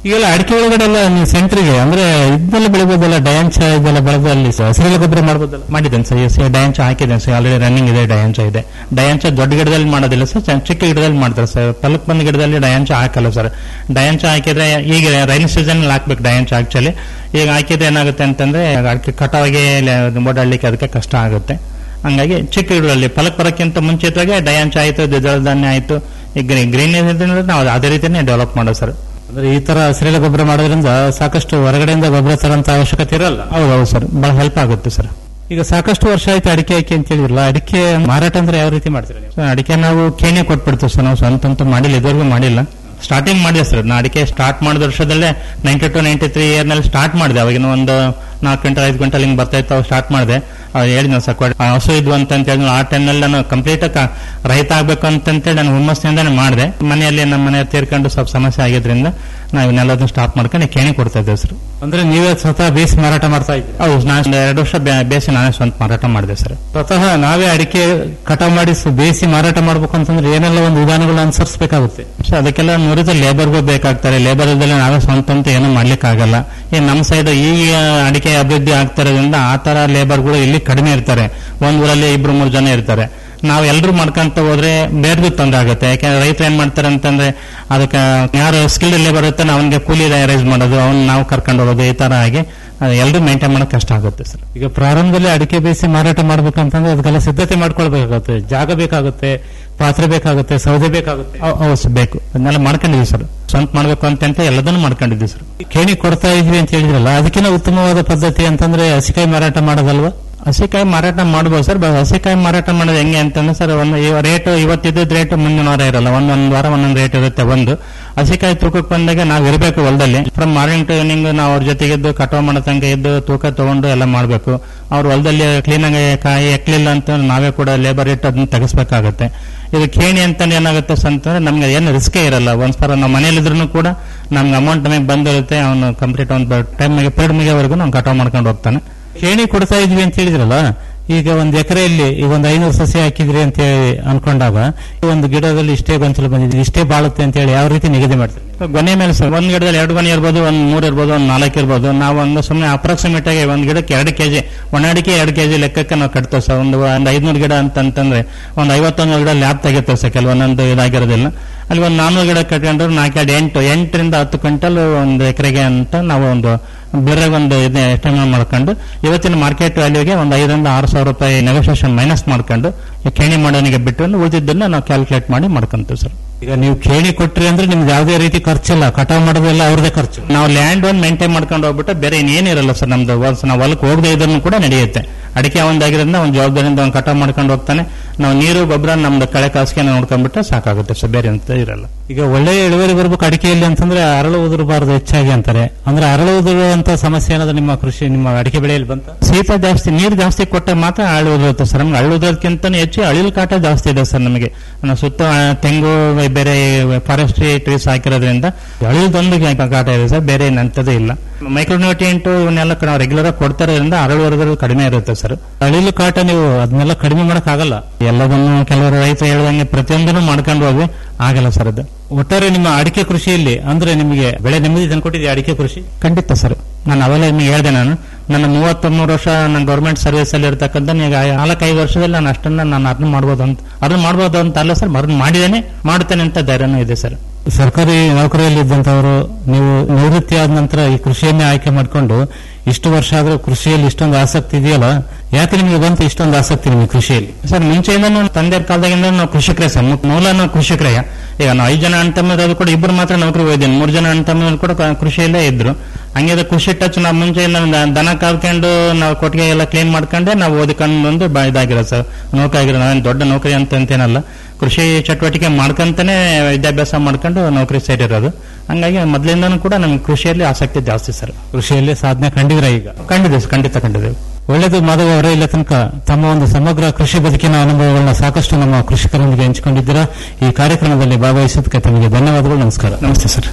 ಈಗೆಲ್ಲ ಅಡಿಕೆ ಒಳಗಡೆ ಎಲ್ಲ ನೀವು ಸೆಂಟ್ರಿಗೆ ಅಂದ್ರೆ ಇದೆಲ್ಲ ಬೆಳಿಬೋದಲ್ಲ ಡಯಾಂಚ ಇದೆಲ್ಲ ಬೆಳೆದು ಅಲ್ಲಿ ಹಸಿರೆಲೆ ಗೊಬ್ಬರ ಮಾಡ್ಬೋದಲ್ಲ ಮಾಡಿದ್ದೇನೆ ಸರ್ ಎಸ್ ಡಯಾಂಚ ಹಾಕಿದ್ದೇನೆ ಸರ್ ಆಲ್ರೆಡಿ ರನ್ನಿಂಗ್ ಇದೆ ಡಯಾಂಚ ಇದೆ ಡಯಾಂಚ ದೊಡ್ಡ ಗಿಡದಲ್ಲಿ ಮಾಡೋದಿಲ್ಲ ಸರ್ ಚ- ಚಿಕ್ಕ ಗಿಡದಲ್ಲಿ ಮಾಡ್ತಾರೆ ಸರ್ ಪಲಕ್ ಬಂದ ಗಿಡದಲ್ಲಿ ಡಯಾಂಚ ಹಾಕಲ್ಲ ಸರ್ ಡಯಾಂಚ ಹಾಕಿದ್ರೆ ಈಗ ರೈನ್ ಸೀಸನ್ ಹಾಕ್ಬೇಕು ಡಯಾಂಚ ಆಕ್ಚುಲಿ ಈಗ ಹಾಕಿದ್ರೆ ಏನಾಗುತ್ತೆ ಅಂತಂದ್ರೆ ಅಡಿಕೆ ಕಟಾವಿಗೆ ಓಡಾಡ್ಲಿಕ್ಕೆ ಅದಕ್ಕೆ ಕಷ್ಟ ಆಗುತ್ತೆ ಹಂಗಾಗಿ ಚಿಕ್ಕ ಗಿಡಗಳಲ್ಲಿ ಫಲಕ್ ಬರೋಕ್ಕಿಂತ ಮುಂಚಿತವಾಗಿ ಡಯಾಂಚ ಆಯ್ತು ದ್ವಿದಳ ಧಾನ್ಯ ಆಯ್ತು ಈಗ ಗ್ರೀನ್ ನಾವು ಅದೇ ರೀತಿನೇ ಡೆವಲಪ್ ಮಾಡೋದು ಸರ್ ಅಂದ್ರೆ ಈ ತರ ಹಸಿರೆಲೆ ಗೊಬ್ಬರ ಮಾಡೋದ್ರಿಂದ ಸಾಕಷ್ಟು ಹೊರಗಡೆಯಿಂದ ಗೊಬ್ಬರ ತರಂತ ಅವಶ್ಯಕತೆ ಇರಲ್ಲ ಹೌದೌದು ಸರ್ ಬಹಳ ಹೆಲ್ಪ್ ಆಗುತ್ತೆ ಸರ್ ಈಗ ಸಾಕಷ್ಟು ವರ್ಷ ಆಯ್ತು ಅಡಿಕೆ ಹಾಕಿ ಅಂತ ಹೇಳಿದ್ರಲ್ಲ ಅಡಿಕೆ ಮಾರಾಟ ಅಂದ್ರೆ ಯಾವ ರೀತಿ ಮಾಡ್ತೀರಾ ನೀವು ಸರ್, ಅಡಿಕೆ ನಾವು ಕೇಣಿ ಕೊಟ್ಬಿಡ್ತೀವಿ ಸರ್ ನಾವು ಸ್ವಂತ ಅಂತೂ ಮಾಡಿಲ್ಲ ಇದುವರೆಗೂ ಮಾಡಿಲ್ಲ ಸ್ಟಾರ್ಟಿಂಗ್ ಮಾಡಿದೆ ಸರ್ ನಾ ಅಡಿಕೆ ಸ್ಟಾರ್ಟ್ ಮಾಡಿದ ವರ್ಷದಲ್ಲೇ ninety two ninety three year ನಲ್ಲಿ ಸ್ಟಾರ್ಟ್ ಮಾಡಿದೆ ಅವಾಗಿನ ಒಂದು ನಾಲ್ಕು ಕ್ವಿಂಟಲ್ ಐದು ಕ್ವಿಂಟಲ್ ಹಿಂಗ್ ಬರ್ತಾ ಇತ್ತು ಸ್ಟಾರ್ಟ್ ಮಾಡಿದೆ ಹೇಳಿದ್ನ ಸರ್ ಕೊಡ್- ಆ, ಹಸು ಇದ್ವು ಅಂತ ಹೇಳಿ ಆ ಟೈಮ್ನಲ್ಲಿ ನಾನು ಕಂಪ್ಲೀಟ್ ರೈತ ಆಗ್ಬೇಕು ಅಂತಂತೇಳಿ ನಾನು ಹುಮ್ಮಸ್ನಿಂದಾನೆ ಮಾಡಿದೆ ಮನೆಯಲ್ಲಿ ನಮ್ಮ ಮನೆ ತೀರ್ಕೊಂಡು ಸ್ವಲ್ಪ ಸಮಸ್ಯೆ ಆಗಿದ್ರಿಂದ ನಾವು ಇವನ್ನೆಲ್ಲದನ್ನ ಸ್ಟಾಪ್ ಮಾಡ್ಕೊಂಡು ಕೇಣಿ ಕೊಡ್ತಾ ಇದ್ದೇವೆ ಸರ್ ಅಂದ್ರೆ ನೀವೇ ಸ್ವತಃ ಬೇಸಿ ಮಾರಾಟ ಮಾಡ್ತಾ ಇದ್ದೀರಿ ಹೌದು ನಾನು ಒಂದು ಎರಡು ವರ್ಷ ಬೇ- ಬೇಸಿ ನಾನೇ ಸ್ವಂತ ಮಾರಾಟ ಮಾಡಿದೆ ಸರ್ ಸ್ವತಃ ನಾವೇ ಅಡಿಕೆ ಕಟಾವ್ ಮಾಡಿ ಸ- ಬೇಯಿಸಿ ಮಾರಾಟ ಮಾಡ್ಬೇಕು ಅಂತಂದ್ರೆ ಏನೆಲ್ಲ ಒಂದು ವಿಧಾನಗಳು ಅನುಸರಿಸಬೇಕಾಗುತ್ತೆ ಸೊ ಅದಕ್ಕೆಲ್ಲ ನುರಿತ ಲೇಬರ್ಗೂ ಬೇಕಾಗ್ತಾರೆ ಲೇಬರ್ ಇದ್ದಲ್ಲಿ ನಾವೇ ಸ್ವಂತ ಅಂತ ಏನೂ ಮಾಡ್ಲಿಕ್ಕೆ ಆಗಲ್ಲ ಈ ನಮ್ಮ ಸೈಡ್ ಈಗ ಅಡಿಕೆ ಅಭಿವೃದ್ಧಿ ಆಗ್ತಾ ಇರೋದ್ರಿಂದ ಆ ತರ ಲೇಬರ್ಗಳು ಇಲ್ಲಿ ಕಡಿಮೆ ಇರ್ತಾರೆ ಒಂದ್ ಊರಲ್ಲಿ ಇಬ್ರು ಮೂರು ಜನ ಇರ್ತಾರೆ ನಾವು ಎಲ್ಲರೂ ಮಾಡ್ಕೊಂತ ಹೋದ್ರೆ ಬೇರೆಗೂ ತೊಂದರೆ ಆಗುತ್ತೆ ಯಾಕಂದ್ರೆ ರೈತರು ಏನ್ ಮಾಡ್ತಾರೆ ಅಂತಂದ್ರೆ ಅದಕ್ಕೆ ಯಾರು ಸ್ಕಿಲ್ಡ್ ಲೇಬರ್ ಇರ್ತಾನೆ ಅವನಿಗೆ ಕೂಲಿ ರೈಸ್ ಮಾಡೋದು ಅವ್ನು ನಾವು ಕರ್ಕೊಂಡು ಹೋಗೋದು ಈ ತರ ಆಗಿ ಎಲ್ಲರೂ ಮೇಂಟೈನ್ ಮಾಡೋಕೆ ಕಷ್ಟ ಆಗುತ್ತೆ ಸರ್ ಈಗ ಪ್ರಾರಂಭದಲ್ಲಿ ಅಡಿಕೆ ಬೇಯಿಸಿ ಮಾರಾಟ ಮಾಡ್ಬೇಕಂತಂದ್ರೆ ಅದಕ್ಕೆಲ್ಲ ಸಿದ್ಧತೆ ಮಾಡ್ಕೊಳ್ಬೇಕಾಗುತ್ತೆ ಜಾಗ ಬೇಕಾಗುತ್ತೆ ಪಾತ್ರೆ ಬೇಕಾಗುತ್ತೆ ಸೌದೆ ಬೇಕಾಗುತ್ತೆ ಹೌ- ಹೌದು ಸರ್ ಬೇಕು ಅದನ್ನೆಲ್ಲ ಮಾಡ್ಕೊಂಡಿದ್ವಿ ಸರ್ ಸ್ವಂತ ಮಾಡ್ಬೇಕು ಅಂತ ಅಂತ ಎಲ್ಲದನ್ನು ಮಾಡ್ಕೊಂಡಿದ್ವಿ ಸರ್ ಕೇಣಿ ಕೊಡ್ತಾ ಇದ್ವಿ ಅಂತ ಹೇಳಿದ್ರಲ್ಲ ಅದಕ್ಕಿಂತ ಉತ್ತಮವಾದ ಪದ್ಧತಿ ಅಂತಂದ್ರೆ ಹಸಿಕಾಯಿ ಮಾರಾಟ ಮಾಡೋದಲ್ವಾ ಹಸಿಕಾಯಿ ಮಾರಾಟ ಮಾಡ್ಬೋದು ಸರ್ ಬ- ಹಸಿಕಾಯಿ ಮಾರಾಟ ಮಾಡೋದು ಹೆಂಗೆ ಅಂತಂದ್ರೆ ಸರ್ ಒಂದು ರೇಟ್ ಇವತ್ತಿದ್ದ ರೇಟ್ ಮುಂದಿನ ವಾರ ಇರಲ್ಲ ಒಂದೊಂದು ವಾರ ಒಂದೊಂದು ರೇಟ್ ಇರುತ್ತೆ ಒಂದು ಹಸಿಕಾಯಿ ತೂಕಕ್ಕೆ ಬಂದಾಗ ನಾವು ಇರಬೇಕು ಹೊಲದಲ್ಲಿ ಫ್ರಮ್ ಮಾರ್ನಿಂಗ್ ಟು ಈವ್ನಿಂಗ್ ನಾವು ಅವ್ರ ಜೊತೆಗೆ ಇದ್ದು ಕಟಾವ್ ಮಾಡೋ ತನಕ ಇದ್ದು ತೂಕ ತಗೊಂಡು ಎಲ್ಲ ಮಾಡಬೇಕು ಅವ್ರ ಹೊಲದಲ್ಲಿ ಕ್ಲೀನಾಗಿ ಕಾಯಿ ಎಕ್ಲಿಲ್ಲ ಅಂತ ನಾವೇ ಕೂಡ ಲೇಬರ್ ಇಟ್ಟು ಅದನ್ನ ತೆಗಿಸ್ಬೇಕಾಗತ್ತೆ ಇದು ಕೇಣಿ ಅಂತ ಏನಾಗುತ್ತೆ ಸರ್ ಅಂತಂದ್ರೆ ನಮ್ಗೆ ಏನು ರಿಸ್ಕೇ ಇರಲ್ಲ ಒಂದ್ ಸಲ ನಾವು ಮನೇಲಿದ್ರು ಕೂಡ ನಮ್ಗೆ ಅಮೌಂಟ್ ನಮಗೆ ಬಂದಿರುತ್ತೆ ಅವನು ಕಂಪ್ಲೀಟ್ ಒಂದು ಟೈಮಿಗೆ ಪೀರಿಯಡ್ ಮುಗಿಯವರೆಗೂ ನಾವು ಕಟಾವ್ ಮಾಡ್ಕೊಂಡು ಹೋಗ್ತಾನೆ ಕೇಣಿ ಕೊಡ್ತಾ ಇದ್ವಿ ಅಂತ ಹೇಳಿದ್ರಲ್ಲ ಈಗ ಒಂದ್ ಎಕರೆಯಲ್ಲಿ ಈಗ ಒಂದು ಐನೂರು ಸಸಿ ಹಾಕಿದ್ರಿ ಅಂತ ಹೇಳಿ ಅನ್ಕೊಂಡಾಗ ಈ ಒಂದು ಗಿಡದಲ್ಲಿ ಇಷ್ಟೇ ಗೊಂಚಲು ಬಂದಿದೆ ಇಷ್ಟೇ ಬಾಳುತ್ತೆ ಅಂತ ಹೇಳಿ ಯಾವ ರೀತಿ ನಿಗದಿ ಮಾಡ್ತಾರೆ ಗೊನೆ ಮೇಲೆ ಸರ್ ಒಂದ್ ಗಿಡದಲ್ಲಿ ಎರಡು ಗೊನೆ ಇರ್ಬೋದು ಒಂದ್ ಮೂರ್ ಇರ್ಬೋದು ಒಂದ್ ನಾಲ್ಕು ಇರ್ಬೋದು ನಾವು ಹಂಗ ಸುಮ್ಮನೆ ಅಪ್ರಾಕ್ಸಿಮೇಟ್ ಆಗಿ ಒಂದ್ ಗಿಡಕ್ಕೆ ಎರಡು ಕೆಜಿ ಒಣಡಿಕೆ ಎರಡು ಕೆಜಿ ಲೆಕ್ಕಕ್ಕೆ ನಾವು ಕಟ್ತೇವೆ ಸರ್ ಒಂದು ಒಂದ್ ಐದ್ನೂರು ಗಿಡ ಅಂತಂತಂದ್ರೆ ಒಂದ್ ಐವತ್ತೊಂದು ಗಿಡ ಲ್ಯಾಬ್ ತೆಗಿತೇವೆ ಸರ್ ಕೆಲವೊಂದೊಂದು ಇದಾಗಿರೋದಿಲ್ಲ ಅಲ್ಲಿ ಒಂದು ನಾನ್ನೂರು ಗಿಡ ಕಟ್ಕೊಂಡ್ರೆ ನಾಲ್ಕೆರಡು ಎಂಟು ಎಂಟರಿಂದ ಹತ್ತು ಕ್ವಿಂಟಲ್ ಒಂದು ಎಕರೆಗೆ ಅಂತ ನಾವು ಒಂದು ಬೇರೆ ಒಂದು ಎಸ್ಟಿಮೇಟ್ ಮಾಡ್ಕೊಂಡು ಇವತ್ತಿನ ಮಾರ್ಕೆಟ್ ವ್ಯಾಲ್ಯೂಗೆ ಒಂದು ಐದರಿಂದ ಆರು ಸಾವಿರ ರೂಪಾಯಿ ನೆಗೋಸಿಯೇಷನ್ ಮೈನಸ್ ಮಾಡ್ಕೊಂಡು ಈ ಕೇಣಿ ಮಾಡೋನಿಗೆ ಬಿಟ್ಟು ಉಳಿದಿದ್ದನ್ನ ನಾವು ಕ್ಯಾಲ್ಕುಲೇಟ್ ಮಾಡಿ ಮಾಡ್ಕೊಂತೀವಿ ಸರ್ ಈಗ ನೀವು ಕೇಣಿ ಕೊಟ್ರಿ ಅಂದ್ರೆ ನಿಮ್ಗೆ ಯಾವುದೇ ರೀತಿ ಖರ್ಚಿಲ್ಲ ಕಟಾವ್ ಮಾಡೋದೆಲ್ಲ ಅವ್ರದೇ ಖರ್ಚು ನಾವು ಲ್ಯಾಂಡ್ ಒಂದು ಮೇಂಟೈನ್ ಮಾಡ್ಕೊಂಡು ಹೋಗ್ಬಿಟ್ಟು ಬೇರೆ ಇನ್ನೇನಿರಲ್ಲ ಸರ್ ನಮ್ದು once ನಾವು ಹೊಲಕ್ಕೆ ಹೋಗದೆ ಇದನ್ನು ಕೂಡ ನಡೆಯುತ್ತೆ ಅಡಿಕೆ ಒಂದಾಗಿರೋದ್ರಿಂದ ಒಂದು ಜವಾಬ್ದಾರಿಯಿಂದ ಒಂದು ಕಟಾವ್ ಮಾಡ್ಕೊಂಡು ಹೋಗ್ತಾನೆ ನಾವು ನೀರು ಗೊಬ್ಬರ ನಮ್ದು ಕಳೆ ಕಾಸಿಗೆ ನೋಡ್ಕೊಂಡ್ಬಿಟ್ರೆ ಸಾಕಾಗುತ್ತೆ ಸರ್ ಬೇರೆ ಅಂತ ಇರಲ್ಲ ಈಗ ಒಳ್ಳೆಯ ಇಳುವರಿ ಬರ್ಬೇಕು ಅಡಿಕೆಯಲ್ಲಿ ಅಂತಂದ್ರೆ ಅರಳು ಉದುರಬಾರದು ಹೆಚ್ಚಾಗಿ ಅಂತಾರೆ ಅಂದ್ರೆ ಅರಳು ಉದುರುವಂತ ಸಮಸ್ಯೆ ಏನಾದ್ರು ನಿಮ್ಮ ಕೃಷಿ ನಿಮ್ಮ ಅಡಿಕೆ ಬೆಳೆಯಲ್ಲಿ ಬಂತ ಶೀತ ಜಾಸ್ತಿ ನೀರು ಜಾಸ್ತಿ ಕೊಟ್ಟ ಮಾತ್ರ ಅರಳು ಉದುರುತ್ತೆ ಸರ್ ನಮ್ಗೆ ಅರಳು ಉದುರೋದಕ್ಕಿಂತ ಹೆಚ್ಚು ಅಳಿಲು ಕಾಟ ಜಾಸ್ತಿ ಇದೆ ಸರ್ ನಮಗೆ ನಾವು ಸುತ್ತ ಆ, ತೆಂಗು ಬೇರೆ ಫಾರೆಸ್ಟ್ರಿ ಟ್ರೀಸ್ ಹಾಕಿರೋದ್ರಿಂದ ಅಳಿಲ್ದೊಂದು ಕಾಟ ಇದೆ ಸರ್ ಬೇರೆ ಏನಂತದೇ ಇಲ್ಲ ಮೈಕ್ರೋನ್ಯೂಟ್ರಿಯೆಂಟ್ ಇವನ್ನೆಲ್ಲ ನಾವು ರೆಗ್ಯುಲರ್ ಆಗಿ ಕೊಡ್ತಾ ಇರೋದ್ರಿಂದ ಅರಳು ವರ್ಗಗಳು ಕಡಿಮೆ ಇರುತ್ತೆ ಸರ್ ಅಳಿಲು ಕಾಟ ನೀವು ಅದನ್ನೆಲ್ಲ ಕಡಿಮೆ ಮಾಡಕ್ ಆಗಲ್ಲ ಎಲ್ಲದನ್ನು ಕೆಲವರು ರೈತರು ಹೇಳ್ದಂಗೆ ಪ್ರತಿಯೊಂದನ್ನು ಮಾಡ್ಕೊಂಡು ಹೋಗಿ ಆಗಲ್ಲ ಸರ್ ಅದು ಒಟ್ಟಾರೆ ನಿಮ್ಮ ಅಡಿಕೆ ಕೃಷಿಯಲ್ಲಿ ಅಂದ್ರೆ ನಿಮಗೆ ಬೆಳೆ ನೆಮ್ಮದಿ ತಂದ್ಕೊಟ್ಟಿದೆ ಅಡಿಕೆ ಕೃಷಿ ಖಂಡಿತ ಸರ್ ನಾನು ಅವೆಲ್ಲ ನಿಮಗೆ ಹೇಳಿದೆ ನಾನು ನನ್ನ ಮೂವತ್ತೊಂದು ವರ್ಷ ನಾನು ಗೌರ್ಮೆಂಟ್ ಸರ್ವಿಸ್ ಅಲ್ಲಿ ಇರ್ತಕ್ಕಂಥ ಈಗ ನಾಲ್ಕೈದು ವರ್ಷದಲ್ಲಿ ನಾನು ಅಷ್ಟನ್ನ ನಾನು ಅದನ್ನ ಮಾಡ್ಬೋದು ಅಂತ ಅದನ್ನ ಮಾಡ್ಬೋದು ಅಂತ ಅಲ್ಲ ಸರ್ ಅದನ್ನ ಮಾಡಿದ್ದೇನೆ ಮಾಡ್ತೇನೆ ಅಂತ ಧೈರ್ಯನೂ ಇದೆ ಸರ್ ಸರ್ಕಾರಿ ನೌಕರಿಯಲ್ಲಿ ಇದ್ದಂತವರು ನೀವು ನಿವೃತ್ತಿ ಆದ ನಂತರ ಈ ಕೃಷಿಯನ್ನೇ ಆಯ್ಕೆ ಮಾಡಿಕೊಂಡು ಇಷ್ಟು ವರ್ಷ ಆದ್ರೂ ಕೃಷಿಯಲ್ಲಿ ಇಷ್ಟೊಂದು ಆಸಕ್ತಿ ಇದೆಯಲ್ಲ ಯಾಕೆ ನಿಮಗೆ ಬಂತು ಇಷ್ಟೊಂದು ಆಸಕ್ತಿ ನಿಮಗೆ ಕೃಷಿಯಲ್ಲಿ ಸರ್ ಮುಂಚೆಯಿಂದ ತಂದೆ ಕಾಲದಾಗಿಂದ ನಾವು ಕೃಷಿಕರೇ ಸರ್ ಮು- ಮೂಲ ನಾವು ಕೃಷಿಕರೇ ಈಗ ನಾವು ಐದು ಜನ ಅಣ್ಣ ತಮ್ಮರು ಕೂಡ ಇಬ್ಬರು ಮಾತ್ರ ನೌಕರಿ ಹೋಗಿದ್ದೇನೆ ಮೂರು ಜನ ಅಣ್ಣ ತಮ್ಮರು ಕೂಡ ಕ- ಕೃಷಿಯಲ್ಲೇ ಇದ್ರು ಹಂಗೆ ಅದು ಕೃಷಿ ಟಚ್ ನಾವು ಮುಂಚೆ ನಾವು ದ- ದನ ಕಾಲ್ಕೊಂಡು ನಾವು ಕೊಟ್ಟಿಗೆ ಎಲ್ಲ ಕ್ಲೀನ್ ಮಾಡ್ಕೊಂಡೆ ನಾವು ಓದಿಕೊಂಡು ಒಂದು ಬ- ಇದಾಗಿರೋ ಸರ್ ನೌಕರಿ ಆಗಿರೋ ನಾವೇನು ದೊಡ್ಡ ನೌಕರಿ ಅಂತ ಅಂತೇನಲ್ಲ ಕೃಷಿ ಚಟುವಟಿಕೆ ಮಾಡ್ಕೊಂತಾನೆ ವಿದ್ಯಾಭ್ಯಾಸ ಮಾಡ್ಕೊಂಡು ನೌಕರಿ ಸೇರಿರೋದು ಹಂಗಾಗಿ ಮೊದಲಿಂದನೂ ಕೂಡ ನಮ್ಗೆ ಕೃಷಿಯಲ್ಲಿ ಆಸಕ್ತಿ ಜಾಸ್ತಿ ಸರ್ ಕೃಷಿಯಲ್ಲಿ ಸಾಧನೆ ಕಂಡಿದ್ರೆ ಈಗ ಕಂಡಿದೆ ಸರ್, ಖಂಡಿತ ಕಂಡಿದ್ದೇವೆ ಒಳ್ಳೆಯದು ಮಾಧವ ಅವರೇ ಇಲ್ಲ ತನಕ ತಮ್ಮ ಒಂದು ಸಮಗ್ರ ಕೃಷಿ ಬದುಕಿನ ಅನುಭವಗಳನ್ನ ಸಾಕಷ್ಟು ನಮ್ಮ ಕೃಷಿಕರೊಂದಿಗೆ ಹಂಚಿಕೊಂಡಿದ್ದೀರಾ ಈ ಕಾರ್ಯಕ್ರಮದಲ್ಲಿ ಭಾಗವಹಿಸೋದಕ್ಕೆ ತಮಗೆ ಧನ್ಯವಾದಗಳು ನಮಸ್ಕಾರ ನಮಸ್ತೆ ಸರ್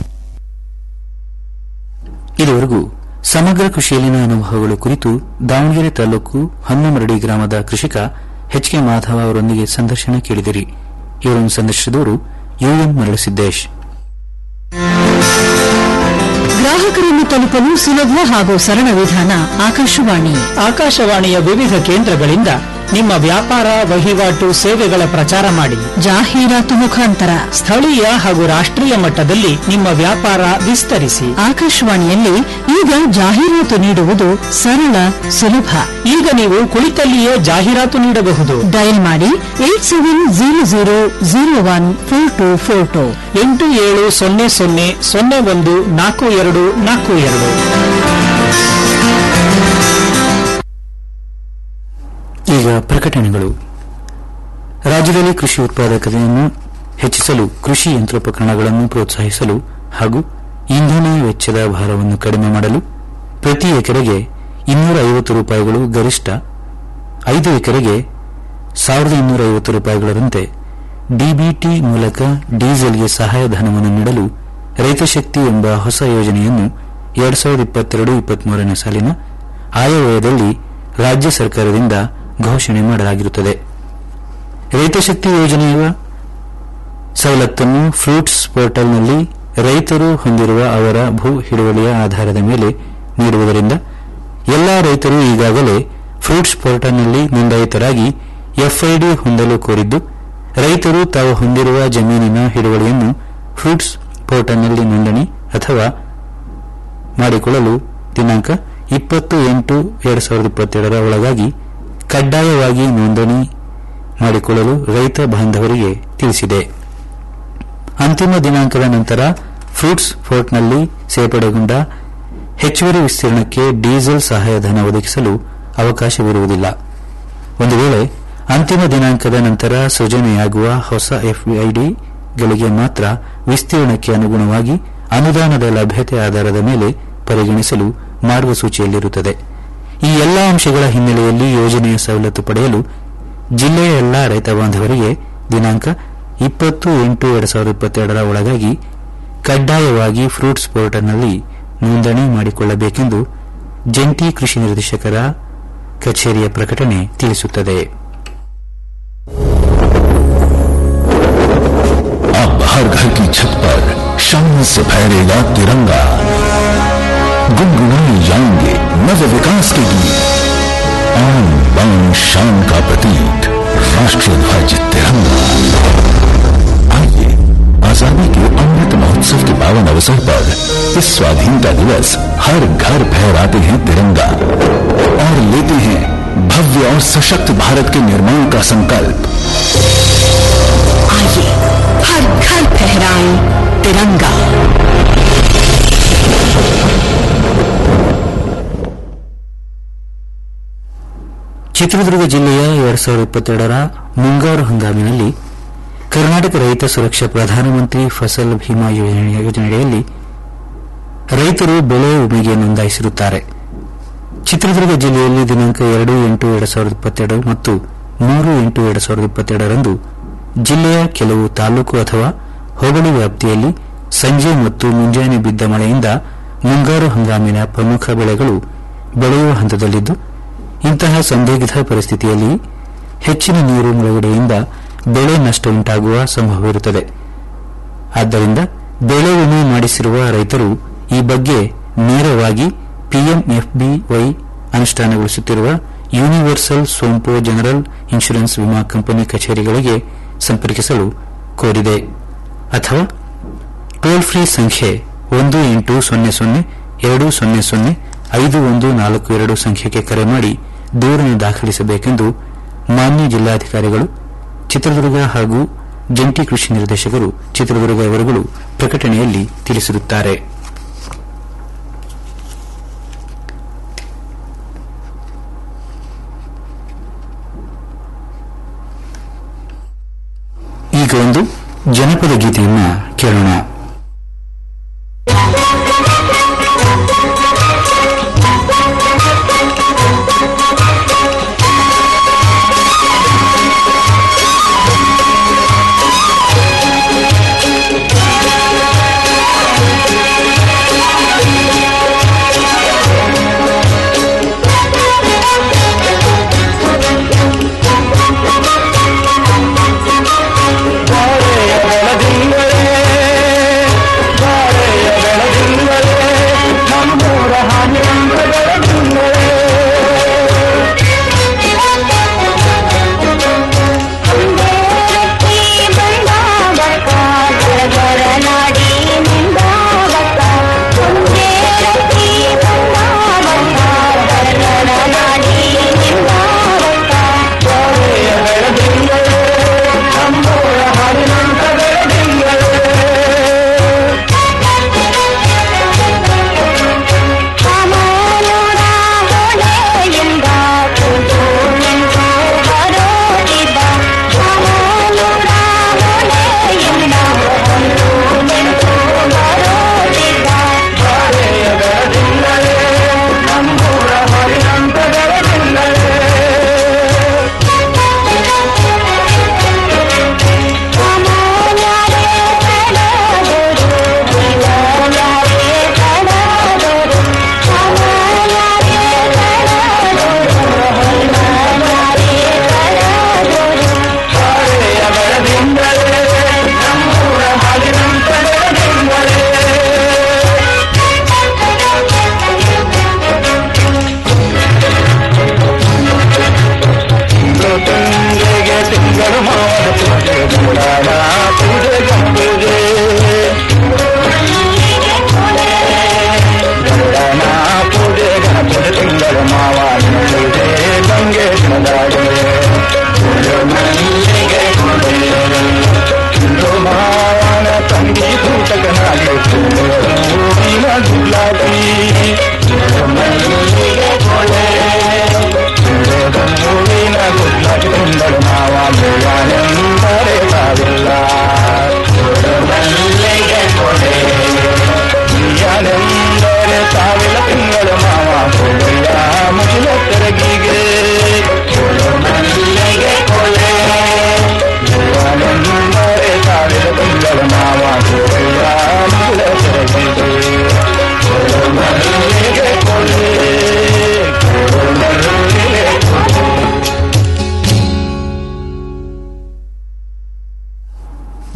ಇದುವರೆಗೂ ಸಮಗ್ರ ಕೃಷಿಯಲ್ಲಿನ ಅನುಭವಗಳು ಕುರಿತು ದಾವಣಗೆರೆ ತಾಲೂಕು ಹನ್ನಮರಡಿ ಗ್ರಾಮದ ಕೃಷಿಕ ಎಚ್ ಕೆ ಮಾಧವ ಅವರೊಂದಿಗೆ ಸಂದರ್ಶನ ಕೇಳಿದಿರಿ ಇವರನ್ನು ಸಂದರ್ಶಿಸಿದವರು ಯುಎನ್ ಮರಳಸಿದ್ದೇಶ್ ತಲುಪಲು ಸುಲಭ ಹಾಗೂ ಸರಳ ವಿಧಾನ ಆಕಾಶವಾಣಿ ಆಕಾಶವಾಣಿಯ ವಿವಿಧ ಕೇಂದ್ರಗಳಿಂದ ನಿಮ್ಮ ವ್ಯಾಪಾರ ವಹಿವಾಟು ಸೇವೆಗಳ ಪ್ರಚಾರ ಮಾಡಿ ಜಾಹೀರಾತು ಮುಖಾಂತರ ಸ್ಥಳೀಯ ಹಾಗೂ ರಾಷ್ಟ್ರೀಯ ಮಟ್ಟದಲ್ಲಿ ನಿಮ್ಮ ವ್ಯಾಪಾರ ವಿಸ್ತರಿಸಿ ಆಕಾಶವಾಣಿಯಲ್ಲಿ ಈಗ ಜಾಹೀರಾತು ನೀಡುವುದು ಸರಳ ಸುಲಭ ಈಗ ನೀವು ಕುಳಿತಲ್ಲಿಯೇ ಜಾಹೀರಾತು ನೀಡಬಹುದು ಡಯಲ್ ಮಾಡಿ eight seven zero zero zero one four two four two ಎಂಟು ಏಳು ಸೊನ್ನೆ ಸೊನ್ನೆ ಸೊನ್ನೆ ಒಂದು ನಾಲ್ಕು ಎರಡು ನಾಲ್ಕು ಎರಡು ಈಗ ಪ್ರಕಟಣೆಗಳು ರಾಜ್ಯದಲ್ಲಿ ಕೃಷಿ ಉತ್ಪಾದಕತೆಯನ್ನು ಹೆಚ್ಚಿಸಲು ಕೃಷಿ ಯಂತ್ರೋಪಕರಣಗಳನ್ನು ಪ್ರೋತ್ಸಾಹಿಸಲು ಹಾಗೂ ಇಂಧನ ವೆಚ್ಚದ ಭಾರವನ್ನು ಕಡಿಮೆ ಮಾಡಲು ಪ್ರತಿ ಎಕರೆಗೆ ಇನ್ನೂರ ಐವತ್ತು ರೂಪಾಯಿಗಳು ಗರಿಷ್ಠ ಐದು ಎಕರೆಗೆ ಸಾವಿರದ ಇನ್ನೂರ ಐವತ್ತು ರೂಪಾಯಿಗಳರಂತೆ ಡಿಬಿಟಿ ಮೂಲಕ ಡೀಸೆಲ್ಗೆ ಸಹಾಯಧನವನ್ನು ನೀಡಲು ರೈತಶಕ್ತಿ ಎಂಬ ಹೊಸ ಯೋಜನೆಯನ್ನು ಎರಡ್ ಸಾವಿರದ ಇಪ್ಪತ್ತೆರಡು ಇಪ್ಪತ್ಮೂರನೇ ಸಾಲಿನ ಆಯವ್ಯಯದಲ್ಲಿ ರಾಜ್ಯ ಸರ್ಕಾರದಿಂದ ಘೋಷಣೆ ಮಾಡಲಾಗಿರುತ್ತದೆ ರೈತಶಕ್ತಿ ಯೋಜನೆಯ ಸವಲತ್ತನ್ನು ಫ್ರೂಟ್ಸ್ ಪೋರ್ಟಲ್ನಲ್ಲಿ ರೈತರು ಹೊಂದಿರುವ ಅವರ ಭೂ ಹಿಡುವಳಿಯ ಆಧಾರದ ಮೇಲೆ ನೀಡುವುದರಿಂದ ಎಲ್ಲಾ ರೈತರು ಈಗಾಗಲೇ ಫ್ರೂಟ್ಸ್ ಪೋರ್ಟಲ್ನಲ್ಲಿ ನೋಂದಾಯಿತರಾಗಿ ಎಫ್ಐಡಿ ಹೊಂದಲು ಕೋರಿದ್ದು ರೈತರು ತಾವು ಹೊಂದಿರುವ ಜಮೀನಿನ ಹಿಡುವಳಿಯನ್ನು ಫ್ರೂಟ್ಸ್ ಪೋರ್ಟಲ್ನಲ್ಲಿ ನೋಂದಣಿ ಅಥವಾ ಮಾಡಿಕೊಳ್ಳಲು ದಿನಾಂಕ ಇಪ್ಪತ್ತು ಎಂಟು ಎರಡು ಸಾವಿರದ ಇಪ್ಪತ್ತೆರಡರ ಒಳಗಾಗಿ ಕಡ್ಡಾಯವಾಗಿ ನೋಂದಣಿ ಮಾಡಿಕೊಳ್ಳಲು ರೈತ ಬಾಂಧವರಿಗೆ ತಿಳಿಸಿದೆ ಅಂತಿಮ ದಿನಾಂಕದ ನಂತರ ಫ್ರೂಟ್ಸ್ ಫೋರ್ಟ್ನಲ್ಲಿ ಸೇರ್ಪಡೆಗೊಂಡ ಹೆಚ್ಚುವರಿ ವಿಸ್ತೀರ್ಣಕ್ಕೆ ಡೀಸೆಲ್ ಸಹಾಯಧನ ಒದಗಿಸಲು ಅವಕಾಶವಿರುವುದಿಲ್ಲ ಒಂದು ವೇಳೆ ಅಂತಿಮ ದಿನಾಂಕದ ನಂತರ ಸೃಜನೆಯಾಗುವ ಹೊಸ ಎಫ್ಐಡಿಗಳಿಗೆ ಮಾತ್ರ ವಿಸ್ತೀರ್ಣಕ್ಕೆ ಅನುಗುಣವಾಗಿ ಅನುದಾನದ ಲಭ್ಯತೆ ಆಧಾರದ ಮೇಲೆ ಪರಿಗಣಿಸಲು ಮಾರ್ಗಸೂಚಿಯಲ್ಲಿರುತ್ತದೆ ಈ ಎಲ್ಲಾ ಅಂಶಗಳ ಹಿನ್ನೆಲೆಯಲ್ಲಿ ಯೋಜನೆಯ ಸವಲತ್ತು ಪಡೆಯಲು ಜಿಲ್ಲೆಯ ಎಲ್ಲಾ ರೈತ ಬಾಂಧವರಿಗೆ ದಿನಾಂಕ ಇಪ್ಪತ್ತು ಎಂಟು ಎರಡು ಸಾವಿರದ ಇಪ್ಪತ್ತೆರಡರ ಒಳಗಾಗಿ ಕಡ್ಡಾಯವಾಗಿ ಫ್ರೂಟ್ಸ್ ಪೋರ್ಟಲ್ನಲ್ಲಿ ನೋಂದಣಿ ಮಾಡಿಕೊಳ್ಳಬೇಕೆಂದು ಜಂಟಿ ಕೃಷಿ ನಿರ್ದೇಶಕರ ಕಚೇರಿಯ ಪ್ರಕಟಣೆ ತಿಳಿಸುತ್ತದೆ अब हर घर की छत पर शान से फहरेगा तिरंगा गुनगुनाए जाएंगे नव विकास के गीत आन बान शान का प्रतीक राष्ट्रीय ध्वज तिरंगा आइए आजादी के अमृत महोत्सव के पावन अवसर पर इस स्वाधीनता दिवस हर घर फहराते हैं तिरंगा और लेते हैं भव्य और सशक्त भारत के निर्माण का संकल्प आइए हर घर फहराए तिरंगा ಚಿತ್ರದುರ್ಗ ಜಿಲ್ಲೆಯ ಎರಡ್ ಸಾವಿರದ ಇಪ್ಪತ್ತೆರಡರ ಮುಂಗಾರು ಹಂಗಾಮಿನಲ್ಲಿ ಕರ್ನಾಟಕ ರೈತ ಸುರಕ್ಷಾ ಪ್ರಧಾನಮಂತ್ರಿ ಫಸಲ್ ಭೀಮಾ ಯೋಜನೆ- ಯೋಜನೆಯಡಿಯಲ್ಲಿ ರೈತರು ಬೆಳೆ ವಿಮೆಗೆ ನೋಂದಾಯಿಸಿರುತ್ತಾರೆ ಚಿತ್ರದುರ್ಗ ಜಿಲ್ಲೆಯಲ್ಲಿ ದಿನಾಂಕ ಎರಡು ಎಂಟು ಎರಡು ಸಾವಿರದ ಇಪ್ಪತ್ತೆರಡು ಮತ್ತು ಮೂರು ಎಂಟು ಎರಡು ಸಾವಿರದ ಇಪ್ಪತ್ತೆರಡರಂದು ಜಿಲ್ಲೆಯ ಕೆಲವು ತಾಲೂಕು ಅಥವಾ ಹೋಬಳಿ ವ್ಯಾಪ್ತಿಯಲ್ಲಿ ಸಂಜೆ ಮತ್ತು ಮುಂಜಾನೆ ಬಿದ್ದ ಮಳೆಯಿಂದ ಮುಂಗಾರು ಹಂಗಾಮಿನ ಪ್ರಮುಖ ಬೆಳೆಗಳು ಬೆಳೆಯುವ ಹಂತದಲ್ಲಿದ್ದು ಇಂತಹ ಸಂದಿಗ್ಧ ಪರಿಸ್ಥಿತಿಯಲ್ಲಿ ಹೆಚ್ಚಿನ ನೀರು ಮುಳುಗಡೆಯಿಂದ ಬೆಳೆ ನಷ್ಟ ಉಂಟಾಗುವ ಸಂಭವವಿರುತ್ತದೆ ಆದ್ದರಿಂದ ಬೆಳೆ ವಿಮೆ ಮಾಡಿಸಿರುವ ರೈತರು ಈ ಬಗ್ಗೆ ನೇರವಾಗಿ ಪಿಎಂಎಫ್ಬಿವೈ ಅನುಷ್ಠಾನಗೊಳಿಸುತ್ತಿರುವ ಯೂನಿವರ್ಸಲ್ ಸೋಂಪು ಜನರಲ್ ಇನ್ಶೂರೆನ್ಸ್ ವಿಮಾ ಕಂಪನಿ ಕಚೇರಿಗಳಿಗೆ ಸಂಪರ್ಕಿಸಲು ಕೋರಿದೆ ಅಥವಾ ಟೋಲ್ ಫ್ರೀ ಸಂಖ್ಯೆ ಒಂದು ಎಂಟು ಸೊನ್ನೆ ಸೊನ್ನೆ ಎರಡು ಸೊನ್ನೆ ಸೊನ್ನೆ ಐದು ಒಂದು ನಾಲ್ಕು ಎರಡು ಸಂಖ್ಯೆಗೆ ಕರೆ ಮಾಡಿ ದೂರನ್ನು ದಾಖಲಿಸಬೇಕೆಂದು ಮಾನ್ಯ ಜಿಲ್ಲಾಧಿಕಾರಿಗಳು ಚಿತ್ರದುರ್ಗ ಹಾಗೂ ಜಂಟಿ ಕೃಷಿ ನಿರ್ದೇಶಕರು ಚಿತ್ರದುರ್ಗ ಇವರುಗಳು ಪ್ರಕಟಣೆಯಲ್ಲಿ ತಿಳಿಸಿರುತ್ತಾರೆ ಈಗ ಒಂದು ಜನಪದ ಗೀತೆಯನ್ನ ಕೇಳೋಣ ಬೆಳದಿಂಗಳೇ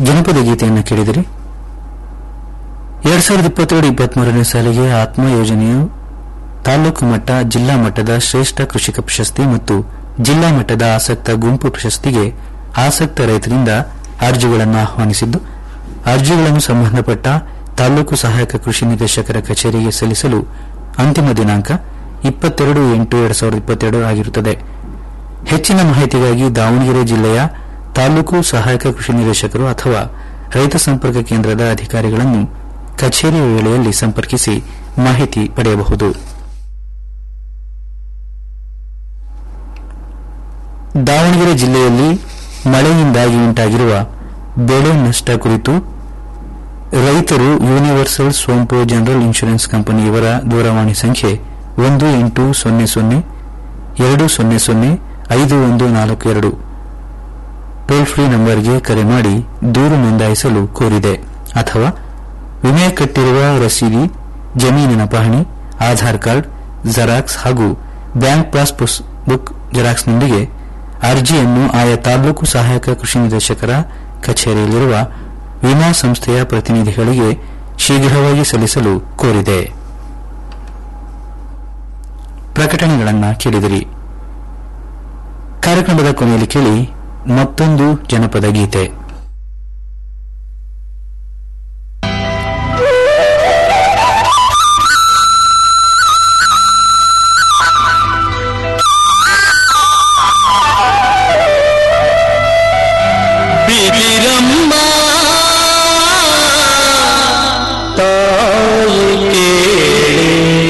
ಜನಪದ ಗೀತೆಯನ್ನು ಕೇಳಿದಿರಿ ಎರಡ್ ಸಾವಿರದ ಇಪ್ಪತ್ತೆರಡು ಇಪ್ಪತ್ಮೂರನೇ ಸಾಲಿಗೆ ಆತ್ಮ ಯೋಜನೆಯು ತಾಲೂಕು ಮಟ್ಟ ಜಿಲ್ಲಾ ಮಟ್ಟದ ಶ್ರೇಷ್ಠ ಕೃಷಿಕ ಪ್ರಶಸ್ತಿ ಮತ್ತು ಜಿಲ್ಲಾ ಮಟ್ಟದ ಆಸಕ್ತ ಗುಂಪು ಪ್ರಶಸ್ತಿಗೆ ಆಸಕ್ತ ರೈತರಿಂದ ಅರ್ಜಿಗಳನ್ನು ಆಹ್ವಾನಿಸಿದ್ದು ಅರ್ಜಿಗಳನ್ನು ಸಂಬಂಧಪಟ್ಟ ತಾಲೂಕು ಸಹಾಯಕ ಕೃಷಿ ನಿರ್ದೇಶಕರ ಕಚೇರಿಗೆ ಸಲ್ಲಿಸಲು ಅಂತಿಮ ದಿನಾಂಕ ಇಪ್ಪತ್ತೆರಡು ಎಂಟು ಎರಡ್ ಸಾವಿರದ ಇಪ್ಪತ್ತೆರಡು ಆಗಿರುತ್ತದೆ ಹೆಚ್ಚಿನ ಮಾಹಿತಿಗಾಗಿ ದಾವಣಗೆರೆ ಜಿಲ್ಲೆಯ ತಾಲೂಕು ಸಹಾಯಕ ಕೃಷಿ ನಿರ್ದೇಶಕರು ಅಥವಾ ರೈತ ಸಂಪರ್ಕ ಕೇಂದ್ರದ ಅಧಿಕಾರಿಗಳನ್ನು ಕಚೇರಿ ವೇಳೆಯಲ್ಲಿ ಸಂಪರ್ಕಿಸಿ ಮಾಹಿತಿ ಪಡೆಯಬಹುದು ದಾವಣಗೆರೆ ಜಿಲ್ಲೆಯಲ್ಲಿ ಮಳೆಯಿಂದಾಗಿ ಉಂಟಾಗಿರುವ ಬೆಳೆ ನಷ್ಟ ಕುರಿತು ರೈತರು ಯೂನಿವರ್ಸಲ್ ಸೋಂಪು ಜನರಲ್ ಇನ್ಶೂರೆನ್ಸ್ ಕಂಪನಿ ಇವರ ದೂರವಾಣಿ ಸಂಖ್ಯೆ ಒಂದು ಎಂಟು ಸೊನ್ನೆ ಸೊನ್ನೆ ಎರಡು ಸೊನ್ನೆ ಸೊನ್ನೆ ಐದು ಒಂದು ನಾಲ್ಕು ಎರಡು ಟೋಲ್ ಫ್ರೀ ನಂಬರ್ಗೆ ಕರೆ ಮಾಡಿ ದೂರು ನೋಂದಾಯಿಸಲು ಕೋರಿದೆ ಅಥವಾ ವಿಮೆ ಕಟ್ಟಿರುವ ರಸೀದಿ ಜಮೀನಿನ ಪಹಣಿ ಆಧಾರ್ ಕಾರ್ಡ್ ಜೆರಾಕ್ಸ್ ಹಾಗೂ ಬ್ಯಾಂಕ್ ಪಾಸ್ ಬುಕ್ ಜೆರಾಕ್ಸ್ನೊಂದಿಗೆ ಅರ್ಜಿಯನ್ನು ಆಯಾ ತಾಲೂಕು ಸಹಾಯಕ ಕೃಷಿ ನಿರ್ದೇಶಕರ ಕಚೇರಿಯಲ್ಲಿರುವ ವಿಮಾ ಸಂಸ್ಥೆಯ ಪ್ರತಿನಿಧಿಗಳಿಗೆ ಶೀಘ್ರವಾಗಿ ಸಲ್ಲಿಸಲು ಕೋರಿದೆ ಪ್ರಕಟಣೆಗಳನ್ನು ಕೇಳಿದಿರಿ ಕಾರ್ಯಕ್ರಮದ ಕೊನೆಯಲ್ಲಿ ಕೇಳಿ ಮತ್ತೊಂದು ಜನಪದ ಗೀತೆ ಬಿದಿರಮ್ಮ ತಾಯಿ ಕೇಳಿ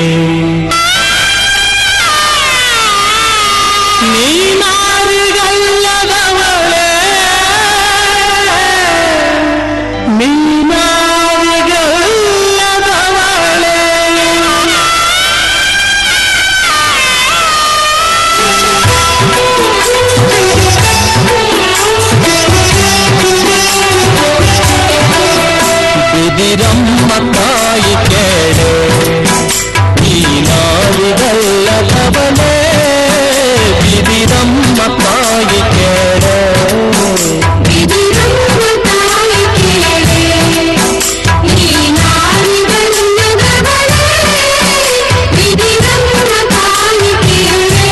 ನೀನಾರಿಗಲ್ಲದವಳೆ ನೀನಾರಿಗಲ್ಲದವಳೆ ಬಿದಿರಮ್ಮ ತಾಯಿ ಕೇಳೆ ನೀನಾವಿಗಲ್ಲದವಳೆ ಬಿದಿರಮ್ಮ ತಾಯಿ ಕೇಳೆ ಬಿದಿರಮ್ಮ ತಾಯಿ ಕೇಳೆ ನೀನಾವಿಗಲ್ಲದವಳೆ ಬಿದಿರಮ್ಮ ತಾಯಿ ಕೇಳೆ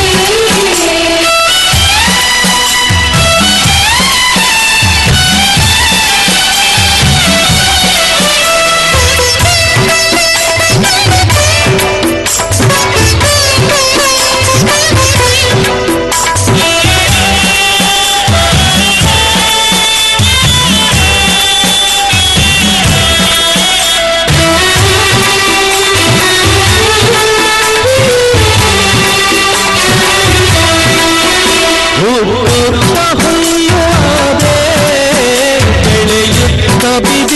ಹುಟ್ಟುತ್ತ ಹುಯ್ಯುವುದೇ ಬೆಳೆಯುತ್ತ ಬಿದ